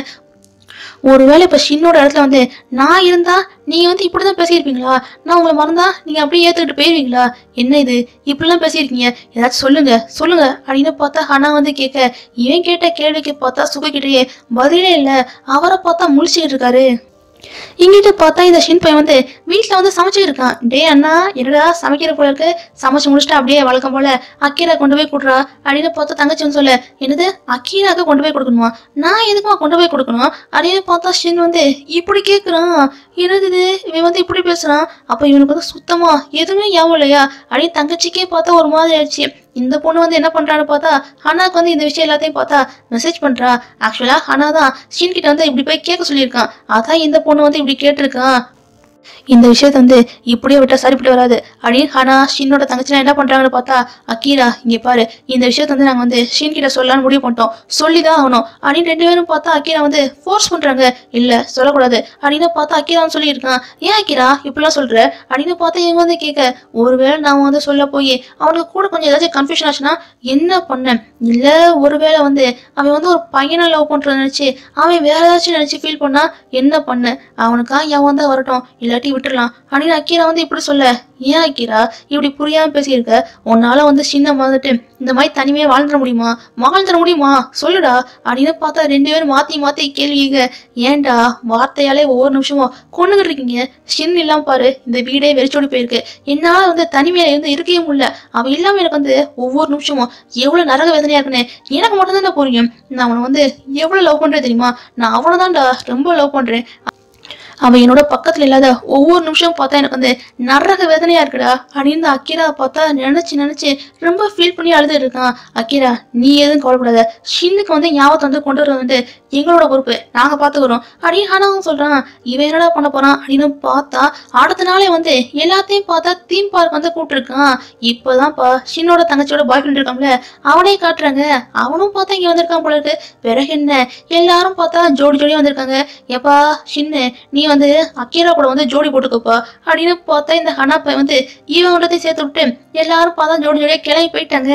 ஒருவேளை இப்ப ஷின்னோட இடத்துல வந்து நான் இருந்தா நீங்க வந்து இப்படிதான் பேசியிருப்பீங்களா நான் உங்களை மறந்தா நீங்க அப்படியே ஏத்துக்கிட்டு போயிருவீங்களா என்ன இது இப்படிலாம் பேசியிருக்கீங்க ஏதாச்சும் சொல்லுங்க சொல்லுங்க அப்படின்னு பார்த்தா ஹனா வந்து கேட்க இவன் கேட்ட கேள்விக்கு பார்த்தா சுகக்கிட்டேயே பதிலே இல்ல அவரை பார்த்தா முழிச்சுக்கிட்டு இருக்காரு இங்கிட்ட பார்த்தா இந்த ஷின் பையன் வந்து வீட்டில் வந்து சமைச்சிட்டு இருக்கான் டே அண்ணா என்னடா சமைக்கிற போல இருக்கு சமைச்சு முடிச்சுட்டு அப்படியே வழக்கம் போல அக்கீரா கொண்டு போய் கொடுறா அப்படின்னு பார்த்தா தங்கச்சி வந்து சொல்ல என்னது அக்கீராக்கு கொண்டு போய் கொடுக்கணுமா நான் எதுக்குமா கொண்டு போய் கொடுக்கணும் அப்படின்னு பார்த்தா ஷின் வந்து இப்படி கேட்குறான் என்னது இது இவன் வந்து இப்படி பேசுறான் அப்போ இவனுக்கு வந்து சுத்தமா எதுவுமே ஞாபகம் இல்லையா அப்படின்னு தங்கச்சிக்கே பார்த்தா ஒரு மாதிரி ஆயிடுச்சு இந்த பொண்ணு வந்து என்ன பண்றான்னு பார்த்தா ஹனாக்கு வந்து இந்த விஷயம் எல்லாத்தையும் பார்த்தா மெசேஜ் பண்றா ஆக்சுவலா ஹனா தான் ஷின் கிட்ட வந்து இப்படி போய் கேட்க சொல்லியிருக்கான் அதான் இந்த பொண்ணு வந்து இப்படி கேட்டிருக்கான் இந்த விஷயத்த வந்து இப்படியே விட்டா சரிப்பட்டு வராது அப்படின்னு ஹனா ஷின்னோட தங்கச்சிலாம் என்ன பண்றாங்கன்னு பார்த்தா அக்கீரா இங்க பாரு இந்த விஷயத்த வந்து நாங்க வந்து ஷின் கிட்ட சொல்லலாம்னு முடிவு பண்ணிட்டோம் சொல்லிதான் ஆகணும் அப்படின்னு ரெண்டு பேரும் பார்த்தா அக்கீரா வந்து ஃபோர்ஸ் பண்றாங்க இல்ல சொல்லக்கூடாது அப்படின்னு பார்த்தா அக்கீரா வந்து சொல்லியிருக்கான் ஏன் அக்கீரா இப்படிலாம் சொல்ற அப்படின்னு பார்த்தா இவங்க வந்து கேட்க ஒருவேளை நான் வந்து சொல்ல போய் அவனுக்கு கூட கொஞ்சம் ஏதாச்சும் கன்ஃபியூஷன் ஆச்சுன்னா என்ன பண்ணேன் இல்ல ஒருவேளை வந்து அவன் வந்து ஒரு பையனை லவ் பண்றத நினைச்சு அவன் வேற ஏதாச்சும் நினைச்சு ஃபீல் பண்ணா என்ன பண்ண அவனுக்கா என் வந்தா வரட்டும் இல்லாட்டி விட்டுறலாம் அப்படின்னு அக்கீரா வந்து இப்படி சொல்ல ஏன் அக்கீரா இப்படி புரியாம பேசியிருக்க உன்னால வந்து சின்ன வந்துட்டு இந்த மாதிரி தனிமையா வாழ்ந்துட முடியுமா வாழ்ந்துட முடியுமா சொல்லுடா அப்படின்னு பார்த்தா ரெண்டு பேரும் மாத்தி மாத்தி கேள்வி கேட்க ஏன்டா வார்த்தையாலே ஒவ்வொரு நிமிஷமும் கொண்டுகிட்டு இருக்கீங்க சின்ன இல்லாம பாரு இந்த வீடே வெறிச்சோடி போயிருக்கு என்னால வந்து தனிமையில இருந்து இருக்கவே முடியல அவ இல்லாம எனக்கு வந்து ஒவ்வொரு நிமிஷமும் எவ்வளவு நரக வேதனையா இருக்குன்னு எனக்கு மட்டும் தான் புரியும் நான் அவனை வந்து எவ்வளவு லவ் பண்றேன் தெரியுமா நான் அவனை தான்டா ரொம்ப லவ் பண்றேன் அவன் என்னோட பக்கத்துல இல்லாத ஒவ்வொரு நிமிஷம் பார்த்தா எனக்கு வந்து நரக வேதனையா இருக்குடா அப்படின்னு அக்கீரா பார்த்தா நினைச்சு நினைச்சு ரொம்ப ஃபீல் பண்ணி அழுது இருக்கான் அக்கீரா நீ எதுவும் கவலைப்படாத ஷின்னுக்கு வந்து ஞாபகத்தை வந்து கொண்டு வர வந்து எங்களோட பொறுப்பு நாங்க பாத்துக்கிறோம் அப்படின்னு ஹனாவும் சொல்றான் இவன் என்னடா பண்ண போறான் அப்படின்னு பார்த்தா அடுத்த நாளே வந்து எல்லாத்தையும் பார்த்தா தீம் பார்க் வந்து கூப்பிட்டுருக்கான் இப்பதான்ப்பா ஷின்னோட தங்கச்சியோட பாய் ஃப்ரெண்ட் இருக்கான்ல அவனே காட்டுறாங்க அவனும் பார்த்தா இங்க வந்திருக்கான் போல இருக்கு பிறகு என்ன எல்லாரும் பார்த்தா ஜோடி ஜோடியா வந்திருக்காங்க ஏப்பா ஷின்னு நீ வந்து அக்கீரா கூட வந்து ஜோடி போட்டுக்கப்பா அப்படின்னு பார்த்தா இந்த ஹனா பையன் வந்து இவங்களத்தையும் சேர்த்து விட்டு எல்லாரும் பார்த்தா ஜோடி ஜோடியா கிளம்பி போயிட்டாங்க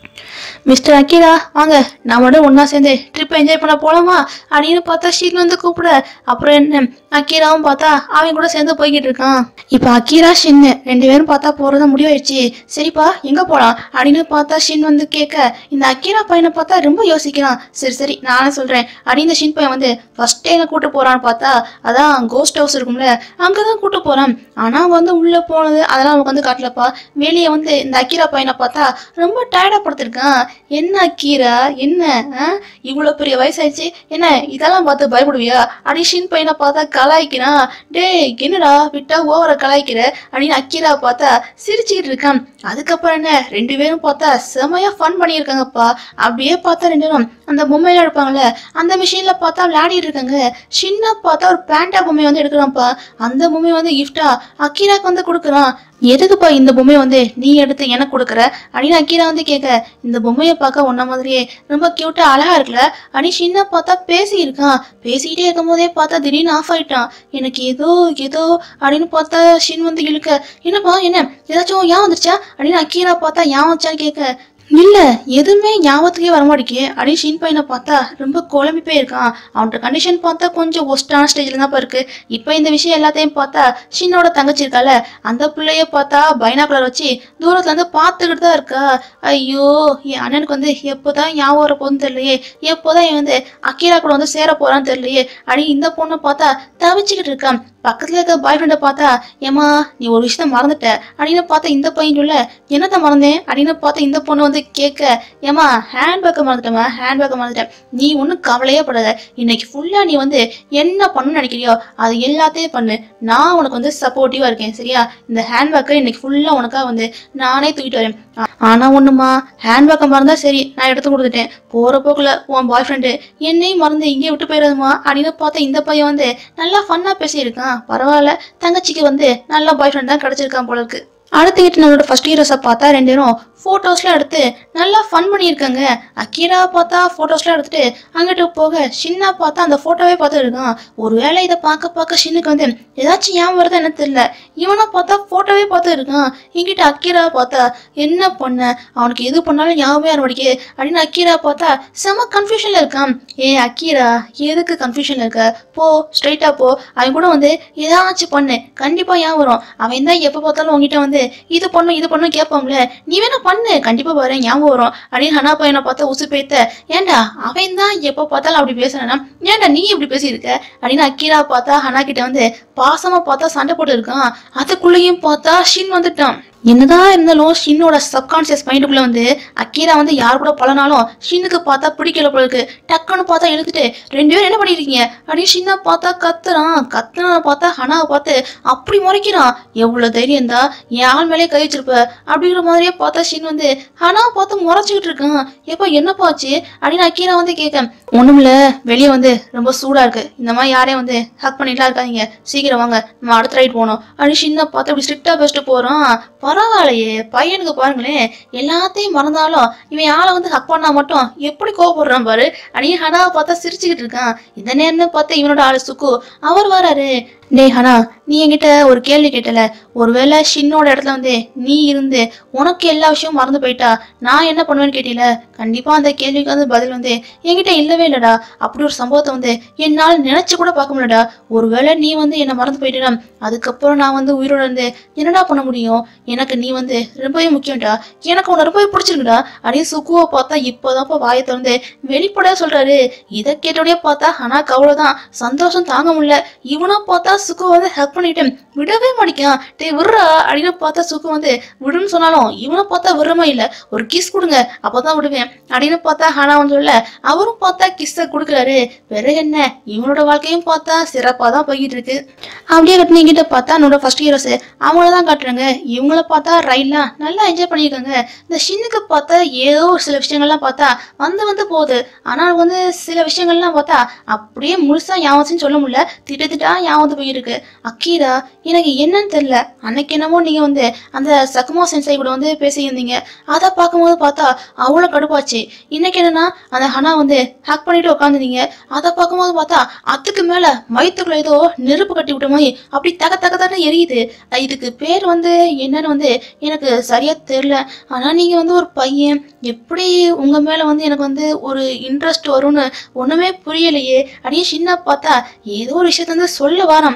மிஸ்டர் அக்கீரா வாங்க நம்மளோட ஒண்ணா சேர்ந்து ட்ரிப் என்ஜாய் பண்ண போலாமா அப்படின்னு பார்த்தா ஷீன் வந்து கூப்பிட அப்புறம் என்ன அக்கீராவும் பார்த்தா அவன் கூட சேர்ந்து போய்கிட்டு இருக்கான் இப்போ அக்கீரா ஷின் ரெண்டு பேரும் பார்த்தா போறதா முடிவாயிடுச்சு சரிப்பா எங்க போலாம் அப்படின்னு பார்த்தா ஷின் வந்து கேட்க இந்த அக்கீரா பையனை பார்த்தா ரொம்ப யோசிக்கிறான் சரி சரி நானே சொல்றேன் அப்படின்னு இந்த ஷின் பையன் வந்து ஃபர்ஸ்ட் எங்க கூட்டு போறான்னு பார்த்தா அதான் கோஸ்ட் ஹவுஸ் இருக்கும்ல அங்கதான் கூட்டு போறான் ஆனா அவன் வந்து உள்ள போனது அதெல்லாம் அவனுக்கு வந்து காட்டலப்பா வெளியே வந்து இந்த அக்கீரா பையனை பார்த்தா ரொம்ப டயர்டா படுத்திருக்கான் என்ன அக்கீரா என்ன ஆ? இவ்வளவு பெரிய வயசாயிடுச்சு என்ன இதெல்லாம் பார்த்து பயப்படுவியா அப்படி ஷின் பையனை பார்த்தா கலாய்க்கிறான் டேய் என்னடா விட்டா ஓவர கலாய்க்கிற அப்படின்னு அக்கீரா பார்த்தா சிரிச்சுக்கிட்டு இருக்கான் அதுக்கப்புறம் என்ன ரெண்டு பேரும் பார்த்தா செமையா ஃபன் பண்ணியிருக்காங்கப்பா அப்படியே பார்த்தா ரெண்டு பேரும் அந்த பொம்மையில எடுப்பாங்கல்ல அந்த மிஷின்ல பார்த்தா விளையாடிட்டு இருக்காங்க சின்ன பார்த்தா ஒரு பேண்டா பொம்மையை வந்து எடுக்கிறான்ப்பா அந்த பொம்மையை வந்து கிஃப்டா அக்கீராக்கு வந்து கொடுக்குறான் எதுக்குப்பா இந்த பொம்மையை வந்து நீ எடுத்து எனக்கு கொடுக்குற அப்படின்னு அக்கீரா வந்து கேட்க இந்த பொம்மையை பார்க்க உன்ன மாதிரியே ரொம்ப கியூட்டா அழகா இருக்குல்ல அப்படின்னு சின்ன பார்த்தா பேசி இருக்கான் பேசிக்கிட்டே இருக்கும் போதே பார்த்தா திடீர்னு ஆஃப் ஆயிட்டான் எனக்கு ஏதோ ஏதோ அப்படின்னு பார்த்தா ஷின் வந்து இழுக்க என்னப்பா என்ன ஏதாச்சும் ஞாபகம் வந்துருச்சா அப்படின்னு அக்கீரா பார்த்தா ஞாபகம் வந்துச்சான்னு கேட்க இல்ல எதுவுமே ஞாபகத்துக்கே வரமாட்டேக்கே அப்படின்னு ஷின் பையனை பார்த்தா ரொம்ப குழம்பி போயிருக்கான் அவனோட கண்டிஷன் பார்த்தா கொஞ்சம் ஒஸ்டான ஸ்டேஜ்ல தான் இருக்கு இப்போ இந்த விஷயம் எல்லாத்தையும் பார்த்தா ஷின்னோட தங்கச்சி இருக்கால அந்த பிள்ளைய பார்த்தா பைனாக்குலர் வச்சு தூரத்துல இருந்து பார்த்துக்கிட்டு தான் இருக்கா ஐயோ என் அண்ணனுக்கு வந்து எப்போதான் ஞாபகம் வர போகுதுன்னு தெரியலையே எப்போதான் இவன் வந்து அக்கீரா கூட வந்து சேர போறான்னு தெரியலையே அப்படின்னு இந்த பொண்ணை பார்த்தா தவிச்சுக்கிட்டு இருக்கான் பக்கத்துல இருக்க பாய் ஃப்ரெண்டை பார்த்தா ஏமா நீ ஒரு விஷயத்த மறந்துட்ட அப்படின்னு பார்த்தா இந்த பையன் சொல்ல என்னத்த மறந்தேன் அப்படின்னு பார்த்தா இந்த பொண்ணு வந்து கேட்க ஏமா ஹேண்ட்பேக்கை மறந்துட்டேம்மா ஹேண்ட்பேக்கை மறந்துட்டேன் நீ ஒன்றும் கவலையே படாத இன்னைக்கு ஃபுல்லாக நீ வந்து என்ன பண்ணணும்னு நினைக்கிறியோ அது எல்லாத்தையும் பண்ணு நான் உனக்கு வந்து சப்போர்ட்டிவாக இருக்கேன் சரியா இந்த ஹேண்ட்பேக்கை இன்னைக்கு ஃபுல்லாக உனக்காக வந்து நானே தூக்கிட்டு வரேன் ஆ- ஆனா ஒண்ணுமா ஹேண்ட்பேக்கை மறந்தா சரி நான் எடுத்து கொடுத்துட்டேன் போற போக்குல உன் பாய் ஃப்ரெண்டு என்னையும் மறந்து இங்கே விட்டு போயிடாதுமா அப்படின்னு பார்த்தா இந்த பையன் வந்து நல்லா ஃபன்னா பேசியிருக்கான் பரவாயில்ல தங்கச்சிக்கு வந்து நல்ல பாய் ஃப்ரெண்ட் தான் கிடைச்சிருக்கான் போல இருக்கு அடுத்துக்கிட்டு நம்மளோட ஃபர்ஸ்ட் ஹீரோஸை பார்த்தா ரெண்டு பேரும் ஃபோட்டோஸ்லாம் எடுத்து நல்லா ஃபன் பண்ணியிருக்காங்க அக்கீரா பார்த்தா ஃபோட்டோஸ்லாம் எடுத்துட்டு அங்கிட்டு போக சின்ன பார்த்தா அந்த ஃபோட்டோவே பார்த்து இருக்கான் ஒருவேளை இதை பார்க்க பார்க்க ஷின்னுக்கு வந்து ஏதாச்சும் ஞாபகம் வருதா என்ன தெரியல இவனை பார்த்தா ஃபோட்டோவே பார்த்து இருக்கான் என்கிட்ட அக்கீரா பார்த்தா என்ன பண்ண அவனுக்கு எது பண்ணாலும் ஞாபகமே வரமாட்டேங்குது அப்படின்னு அக்கீரா பார்த்தா செம கன்ஃபியூஷன்ல இருக்கான் ஏ அக்கீரா எதுக்கு கன்ஃபியூஷன்ல இருக்க போ ஸ்ட்ரைட்டா போ அவன் கூட வந்து ஏதாச்சும் பண்ணு கண்டிப்பா ஞாபகம் வரும் அவன் தான் எப்போ பார்த்தாலும் உங்ககிட்ட வந்து இது பண்ணும் இது பண்ணும் கேட்பாம்ல நீ வேணா பண்ணு கண்டிப்பா பாரு ஞாபகம் வரும் அப்படின்னு ஹனா பையனை பார்த்தா உசு பேத்த ஏன்டா அவன் தான் எப்போ பார்த்தாலும் அப்படி பேசுறானா ஏன்டா நீ இப்படி பேசியிருக்க அப்படின்னு அக்கீரா பார்த்தா ஹனா கிட்ட வந்து பாசமா பார்த்தா சண்டை போட்டு இருக்கான் அதுக்குள்ளேயும் பார்த்தா ஷின் வந்துட்டான் என்னதான் இருந்தாலும் ஷின்னோட சப்கான்சியஸ் மைண்டுக்குள்ள வந்து அக்கீரா வந்து யார் கூட பழனாலும் ஷின்னுக்கு பார்த்தா பிடிக்கல போல இருக்கு டக்குன்னு பார்த்தா எழுத்துட்டு ரெண்டு பேரும் என்ன பண்ணிருக்கீங்க அப்படின்னு ஷின்னா பார்த்தா கத்துறான் கத்துனா பார்த்தா ஹனாவை பார்த்து அப்படி முறைக்கிறான் எவ்வளவு தைரியம் தான் என் ஆள் மேலே கை வச்சிருப்ப அப்படிங்கிற மாதிரியே பார்த்தா ஷின் வந்து ஹனாவை பார்த்து முறைச்சிக்கிட்டு இருக்கான் எப்போ என்னப்பா ஆச்சு அப்படின்னு அக்கீரா வந்து கேட்க ஒண்ணுமில்ல வெளியே வந்து ரொம்ப சூடா இருக்கு இந்த மாதிரி யாரையும் வந்து ஹக் பண்ணிட்டுலாம் இருக்காதீங்க சீக்கிரம் வாங்க நம்ம அடுத்த ரைட் போகணும் அப்படின்னு சின்ன பார்த்து அப்படி ஸ்ட்ரிக்டா பேசிட்டு போறோம் பரவாயில்லையே பையனுக்கு பாருங்களேன் எல்லாத்தையும் மறந்தாலும் இவன் ஆளை வந்து ஹக் பண்ணா மட்டும் எப்படி கோவப்படுறான் பாரு அப்படின்னு ஹனாவை பார்த்தா சிரிச்சுக்கிட்டு இருக்கான் இந்த நேரம் பார்த்து இவனோட ஆளு சுக்கு அவர் வராரு டேய் ஹனா நீ என்கிட்ட ஒரு கேள்வி கேட்டல ஒருவேளை ஷின்னோட இடத்துல வந்து நீ இருந்து உனக்கு எல்லா விஷயமும் மறந்து போயிட்டா நான் என்ன பண்ணுவேன்னு கேட்டீல கண்டிப்பா அந்த கேள்விக்கு வந்து பதில் வந்து என்கிட்ட இல்லவே இல்லடா அப்படி ஒரு சம்பவத்தை வந்து என்னால் நினைச்சு கூட பார்க்க முடியலடா ஒருவேளை நீ வந்து என்னை மறந்து போயிட்டா அதுக்கப்புறம் நான் வந்து உயிரோட இருந்து என்னடா பண்ண முடியும் எனக்கு நீ வந்து ரொம்பவே முக்கியம்டா எனக்கு உன்னை ரொம்பவே பிடிச்சிருக்குடா அப்படின்னு சுக்குவை பார்த்தா இப்போதான்ப்பா வாயை திறந்து வெளிப்படையா சொல்றாரு இதை கேட்டோடய பார்த்தா ஹனாக்கு அவ்வளவுதான் சந்தோஷம் தாங்க முடியல இவனா பார்த்தா சுக்கு வந்து ஹெல்ப் பண்ணிட்டு விடவே மாட்டேங்கான் டேய் விடுறா அப்படின்னு பார்த்தா சுக்கு வந்து விடுன்னு சொன்னாலும் இவனை பார்த்தா விடுறமா இல்ல ஒரு கிஸ் கொடுங்க அப்பதான் விடுவேன் அப்படின்னு பார்த்தா ஹனா வந்து சொல்ல அவரும் பார்த்தா கிஸ்ஸை கொடுக்குறாரு பிறகு என்ன இவனோட வாழ்க்கையும் பார்த்தா சிறப்பா தான் போய்கிட்டு இருக்கு அப்படியே கட்டினீங்கிட்ட பார்த்தா என்னோட ஃபர்ஸ்ட் ஹீரோஸ் அவங்கள தான் காட்டுறாங்க இவங்கள பார்த்தா ரயில்லாம் நல்லா என்ஜாய் பண்ணியிருக்காங்க இந்த ஷின்னுக்கு பார்த்தா ஏதோ ஒரு சில விஷயங்கள்லாம் பார்த்தா வந்து வந்து போகுது ஆனால் வந்து சில விஷயங்கள்லாம் பார்த்தா அப்படியே முழுசா ஞாபகம் சொல்ல முடியல திட்ட திட்டா ஞாபகம் போயிருக்கு அக்கீரா எனக்கு என்னன்னு தெரியல அன்னைக்கு என்னமோ நீங்க வந்து அந்த சக்குமா சென்சை கூட வந்து பேசியிருந்தீங்க அதை பார்க்கும்போது பார்த்தா அவ்வளோ கடுப்பாச்சு இன்னைக்கு என்னன்னா அந்த ஹனா வந்து ஹேக் பண்ணிட்டு உட்காந்துருந்தீங்க அதை பார்க்கும்போது பார்த்தா அதுக்கு மேல வயிற்றுக்குள்ள ஏதோ நெருப்பு கட்டி விட்ட மாதிரி அப்படி தக தக தக எரியுது அஹ் இதுக்கு பேர் வந்து என்னன்னு வந்து எனக்கு சரியா தெரியல ஆனா நீங்க வந்து ஒரு பையன் எப்படி உங்க மேல வந்து எனக்கு வந்து ஒரு இன்ட்ரெஸ்ட் வரும்னு ஒண்ணுமே புரியலையே அப்படின்னு சின்ன பார்த்தா ஏதோ ஒரு விஷயத்த வந்து சொல்ல வாரம்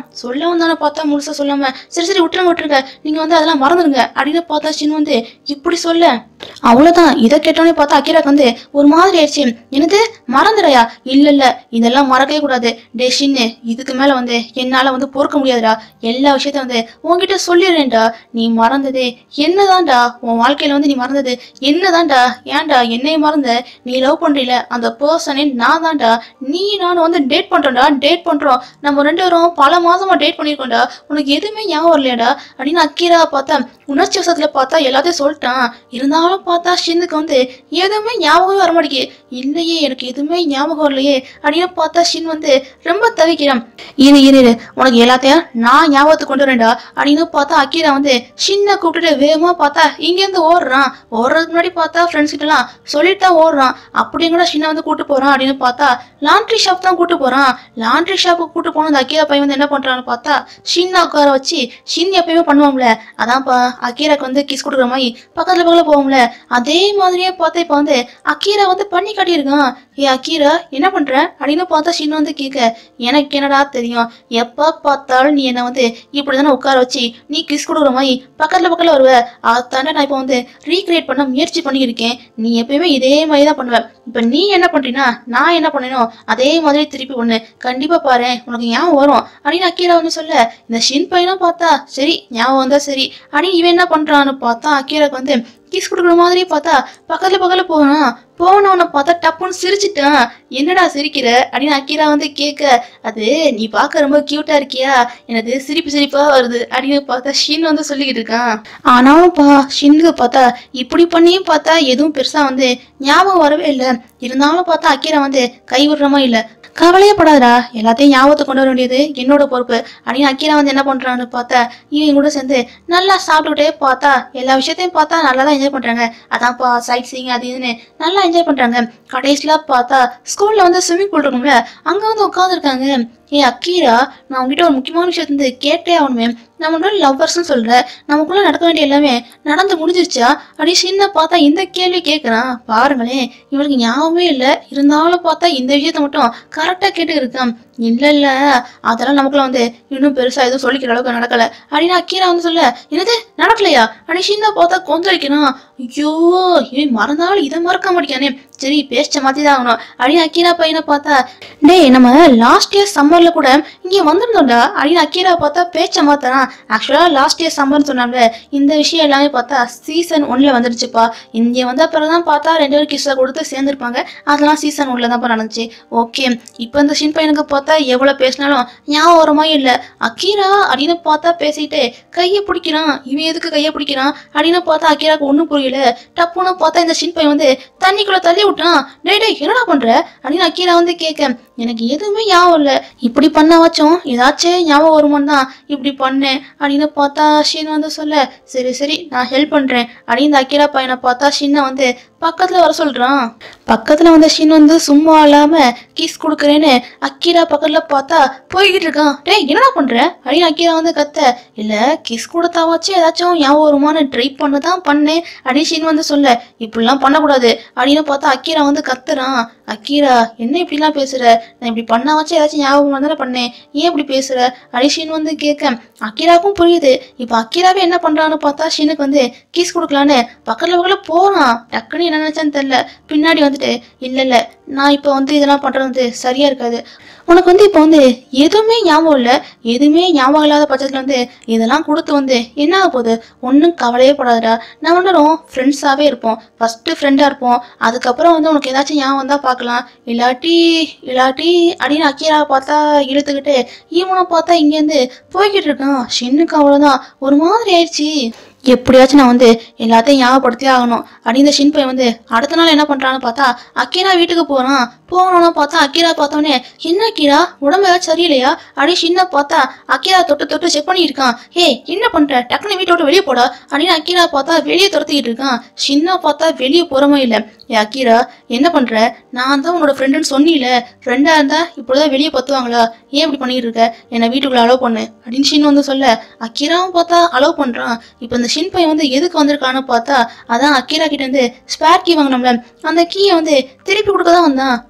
சொல்ல வந்தானே பார்த்தா முழுசா சொல்லாம சரி சரி விட்டுருங்க விட்டுருங்க நீங்க வந்து அதெல்லாம் மறந்துடுங்க அப்படின்னு பார்த்தா ஷின் வந்து இப்படி சொல்ல அவ்வளவுதான் இதை கேட்டோன்னே பார்த்தா அக்கிராக்கு வந்து ஒரு மாதிரி ஆயிடுச்சு என்னது மறந்துடையா இல்ல இல்ல இதெல்லாம் மறக்கவே கூடாது டே ஷின்னு இதுக்கு மேல வந்து என்னால வந்து பொறுக்க முடியாதுடா எல்லா விஷயத்தையும் வந்து உன்கிட்ட சொல்லிடுறேன்டா நீ மறந்தது என்னதான்டா உன் வாழ்க்கையில வந்து நீ மறந்தது என்னதான்டா ஏன்டா என்னைய மறந்த நீ லவ் பண்றீல அந்த பர்சனே நான் தான்டா நீ நானும் வந்து டேட் பண்றோம்டா டேட் பண்றோம் நம்ம ரெண்டு பேரும் பல மாசமா டேட் பண்ணிருக்கோம்டா உனக்கு எதுவுமே ஞாபகம் வரலையாடா அப்படின்னு அக்கீரா பார்த்தா உணர்ச்சி வசத்துல பார்த்தா எல்லாத்தையும் சொல்லிட்டான் இருந்தாலும் பார்த்தா ஷின்னுக்கு வந்து எதுவுமே ஞாபகமே வர மாட்டேங்குது இல்லையே எனக்கு எதுவுமே ஞாபகம் வரலையே அப்படின்னு பார்த்தா ஷின் வந்து ரொம்ப தவிக்கிறான் இரு இரு இரு உனக்கு எல்லாத்தையும் நான் ஞாபகத்துக்கு கொண்டு வரேன்டா அப்படின்னு பார்த்தா அக்கீரா வந்து ஷின்னை கூப்பிட்டுட்டு வேகமா பார்த்தா இங்கேருந்து ஓடுறான் ஓடுறதுக்கு முன்னாடி பார்த்தா ஃப்ரெண்ட்ஸ் கிட்டலாம் சொல்லிட்டு தான் ஓடுறான் அப்படி கூட ஷின்னை வந்து கூட்டு போறான் அப்படின்னு பார்த்தா லாண்ட்ரி ஷாப் தான் கூட்டு போறான் லாண்ட்ரி ஷாப்புக்கு கூட்டு போன அந்த அக்கீரா பையன் வந்து என்ன பண்றான்னு பார்த்தா ஷின் உட்கார வச்சு ஷின் எப்பயுமே பண்ணுவாங்களே அதான்ப்பா அக்கீராக்கு வந்து கிஸ் கொடுக்குற மாதிரி பக்கத்துல பக்கத்துல போவோம்ல அதே மாதிரியே பார்த்தா இப்போ வந்து அக்கீரா வந்து பண்ணி காட்டியிருக்கான் ஏ அக்கீரா என்ன பண்ற அப்படின்னு பார்த்தா ஷின் வந்து கேட்க எனக்கு என்னடா தெரியும் எப்ப பார்த்தாலும் நீ என்ன வந்து இப்படி தானே உட்கார வச்சு நீ கிஸ் கொடுக்குற மாதிரி பக்கத்துல பக்கத்துல வருவ அதானே நான் இப்போ வந்து ரீக்ரியேட் பண்ண முயற்சி பண்ணியிருக்கேன் நீ எப்பயுமே இதே மாதிரி தான் பண்ணுவ இப்போ நீ என்ன பண்றீன்னா நான் என்ன பண்ணேனோ அதே மாதிரி திருப்பி பண்ணு கண்டிப்பா பாரு உனக்கு ஞாபகம் வரும் அப்படின்னு அக்கீரா வந்து சொல்ல இந்த ஷின் பையனும் பார்த்தா சரி ஞாபகம் வந்தா சரி அப்படின்னு இவன் என்ன பண்றான்னு பார்த்தா அக்கீராக்கு வந்து கிஸ் கொடுக்குற மாதிரி பார்த்தா பக்கத்துல பக்கத்துல போனான் போனவனை பார்த்தா டப்புன்னு சிரிச்சிட்டான் என்னடா சிரிக்கிற அப்படின்னு அக்கீரா வந்து கேட்க அது நீ பார்க்க ரொம்ப கியூட்டா இருக்கியா எனக்கு சிரிப்பு சிரிப்பா வருது அப்படின்னு பார்த்தா ஷின் வந்து சொல்லிக்கிட்டு இருக்கான் ஆனாலும் பா ஷின்னுக்கு பார்த்தா இப்படி பண்ணியும் பார்த்தா எதுவும் பெருசா வந்து ஞாபகம் வரவே இல்லை இருந்தாலும் பார்த்தா அக்கீரா வந்து கை விடுற மாதிரி இல்லை கவலையே படாதடா எல்லாத்தையும் ஞாபகத்தை கொண்டு வர வேண்டியது என்னோட பொறுப்பு அப்படின்னு அக்கீரா வந்து என்ன பண்றான்னு பார்த்தா இவங்க கூட சேர்ந்து நல்லா சாப்பிட்டுக்கிட்டே பார்த்தா எல்லா விஷயத்தையும் பார்த்தா நல்லா தான் என்ஜாய் பண்றாங்க அதான்ப்பா சைட் சீயிங் அது இதுன்னு நல்லா என்ஜாய் பண்றாங்க கடைசியில பார்த்தா ஸ்கூல்ல வந்து ஸ்விம்மிங் பூல் இருக்கும்ல அங்க வந்து உட்காந்துருக்காங்க ஏ அக்கீரா நான் உங்ககிட்ட ஒரு முக்கியமான விஷயத்த வந்து கேட்டே ஆகணுமே நம்ம லவ்வர்ஸ்னு சொல்ற நமக்குள்ள நடக்க வேண்டிய எல்லாமே நடந்து முடிஞ்சிருச்சா அப்படி சின்ன பார்த்தா இந்த கேள்வி கேட்குறான் பாருங்களேன் இவனுக்கு ஞாபகமே இல்லை இருந்தாலும் பார்த்தா இந்த விஷயத்த மட்டும் கரெக்டாக கேட்டு இருக்கான் இல்லை இல்லை அதெல்லாம் நமக்குள்ள வந்து இன்னும் பெருசா எதுவும் சொல்லிக்கிற அளவுக்கு நடக்கல அப்படின்னு அக்கீரா வந்து சொல்ல என்னது நடக்கலையா அப்படி சின்ன பார்த்தா கொந்தளிக்கிறான் ஐயோ இவன் மறந்தாலும் இதை மறக்க மாட்டேங்கானே சரி பேச்ச மாத்தி தான் ஆகணும் அப்படின்னு அக்கீரா பையனை பார்த்தா டேய் நம்ம லாஸ்ட் இயர் சம்மர்ல கூட இங்கே வந்திருந்தோம்டா அப்படின்னு அக்கீரா பார்த்தா பேச்ச மாத்தறான் ஆக்சுவலா லாஸ்ட் இயர் சம்மர்னு சொன்னாங்க இந்த விஷயம் எல்லாமே பார்த்தா சீசன் ஒன்ல வந்துருச்சுப்பா இங்கே வந்த பிறகு தான் பார்த்தா ரெண்டு பேரும் கிஸ்ஸை கொடுத்து சேர்ந்துருப்பாங்க அதெல்லாம் சீசன் ஒன்ல தான் நடந்துச்சு ஓகே இப்போ இந்த ஷின் பையனுக்கு பார்த்தா எவ்வளோ பேசினாலும் ஞாபகம் வர மாதிரி இல்லை அக்கீரா அப்படின்னு பார்த்தா பேசிட்டு கையை பிடிக்கிறான் இவன் எதுக்கு கையை பிடிக்கிறான் அப்படின்னு பார்த்தா அக்கீராக்கு ஒன்றும் புரியல டப்புன்னு பார்த்தா இந்த ஷின் பையன் வந்து தண்ணிக்குள்ள தள்ளி விட்டான் டேய் டேய் என்னடா பண்ற அப்படின்னு அக்கீரா வந்து கேட்க எனக்கு எதுவுமே ஞாபகம் இல்லை இப்படி பண்ண வச்சோம் ஏதாச்சும் ஞாபகம் வருமான்னு தான் இப்படி பண்ணேன் அப்படின்னு பார்த்தா ஷின் வந்து சொல்ல சரி சரி நான் ஹெல்ப் பண்றேன் அப்படின்னு இந்த அக்கீரா பையனை பார்த்தா ஷின்னை வந்து பக்கத்துல வர சொல்றான் பக்கத்துல வந்த ஷின் வந்து சும்மா இல்லாம கிஸ் கொடுக்குறேன்னு அக்கீரா பக்கத்துல பார்த்தா போய்கிட்டு இருக்கான் டேய் என்னடா பண்ற அப்படின்னு அக்கீரா வந்து கத்த இல்ல கிஸ் கொடுத்தாவாச்சும் ஏதாச்சும் ஞாபகம் வருமான்னு ட்ரை பண்ண தான் பண்ணேன் அப்படின்னு ஷின் வந்து சொல்ல இப்படிலாம் பண்ணக்கூடாது அப்படின்னு பார்த்தா அக்கீரா வந்து கத்துறான் அக்கீரா என்ன இப்படிலாம் பேசுற நான் இப்படி பண்ணாவாச்சும் ஏதாச்சும் ஞாபகம் தானே பண்ணேன் ஏன் இப்படி பேசுற அப்படின்னு ஷின் வந்து கேட்க அக்கீராவுக்கும் புரியுது இப்போ அக்கீராவே என்ன பண்றான்னு பார்த்தா ஷினுக்கு வந்து கிஸ் கொடுக்கலான்னு பக்கத்துல பக்கத்துல போறான் டக்குன்னு என்ன நினைச்சான்னு தெரியல பின்னாடி வந்துட்டு இல்ல இல்ல நான் இப்போ வந்து இதெல்லாம் பண்றது வந்து சரியா இருக்காது உனக்கு வந்து இப்போ வந்து எதுவுமே ஞாபகம் இல்லை எதுவுமே ஞாபகம் இல்லாத பட்சத்தில் வந்து இதெல்லாம் கொடுத்து வந்து என்ன ஆக போகுது ஒன்றும் கவலையே படாதடா நம்ம ரெண்டும் ஃப்ரெண்ட்ஸாகவே இருப்போம் ஃபஸ்ட்டு ஃப்ரெண்டாக இருப்போம் அதுக்கப்புறம் வந்து உனக்கு ஏதாச்சும் ஞாபகம் வந்தால் பார்க்கலாம் இல்லாட்டி இல்லாட்டி அப்படின்னு அக்கீராவை பார்த்தா இழுத்துக்கிட்டு ஈவனை பார்த்தா இங்கேருந்து போய்கிட்டு இருக்கான் ஷின்னுக்கு அவ்வளோதான் ஒரு மாதிரி ஆயிடுச்சு எப்படியாச்சும் நான் வந்து எல்லாத்தையும் ஞாபகப்படுத்தி ஆகணும் அப்படின்னு இந்த ஷின் பையன் வந்து அடுத்த நாள் என்ன பண்றான்னு பார்த்தா அக்கீரா வீட்டுக்கு போறான் போனோன்னு பார்த்தா அக்கீரா பார்த்தோன்னே என்ன அக்கீரா உடம்பு ஏதாச்சும் சரியில்லையா அப்படின்னு ஷின்னை பார்த்தா அக்கீரா தொட்டு தொட்டு செக் பண்ணிட்டு இருக்கான் ஏய் என்ன பண்ற டக்குனு வீட்டை விட்டு வெளியே போடா அப்படின்னு அக்கீரா பார்த்தா வெளியே துரத்திக்கிட்டு இருக்கான் ஷின்னா பார்த்தா வெளியே போறமே இல்லை ஏ அக்கீரா என்ன பண்ற நான் தான் உன்னோட ஃப்ரெண்டுன்னு சொன்னீல ஃப்ரெண்டா இருந்தா இப்படிதான் வெளியே பத்துவாங்களா ஏன் இப்படி பண்ணிட்டு இருக்க என்னை வீட்டுக்குள்ள அலோவ் பண்ணு அப்படின்னு ஷின் வந்து சொல்ல அக்கீராவும் பார்த்தா அலோவ் பண்றான் இப்போ இந்த ஷின் பையன் வந்து எதுக்கு வந்திருக்கான்னு பார்த்தா அதான் அக்கீரா கிட்ட இருந்து ஸ்பேர் கீ வாங்கினோம்ல அந்த கீயை வந்து திருப்பி கொடுக்க தான் வந்தான்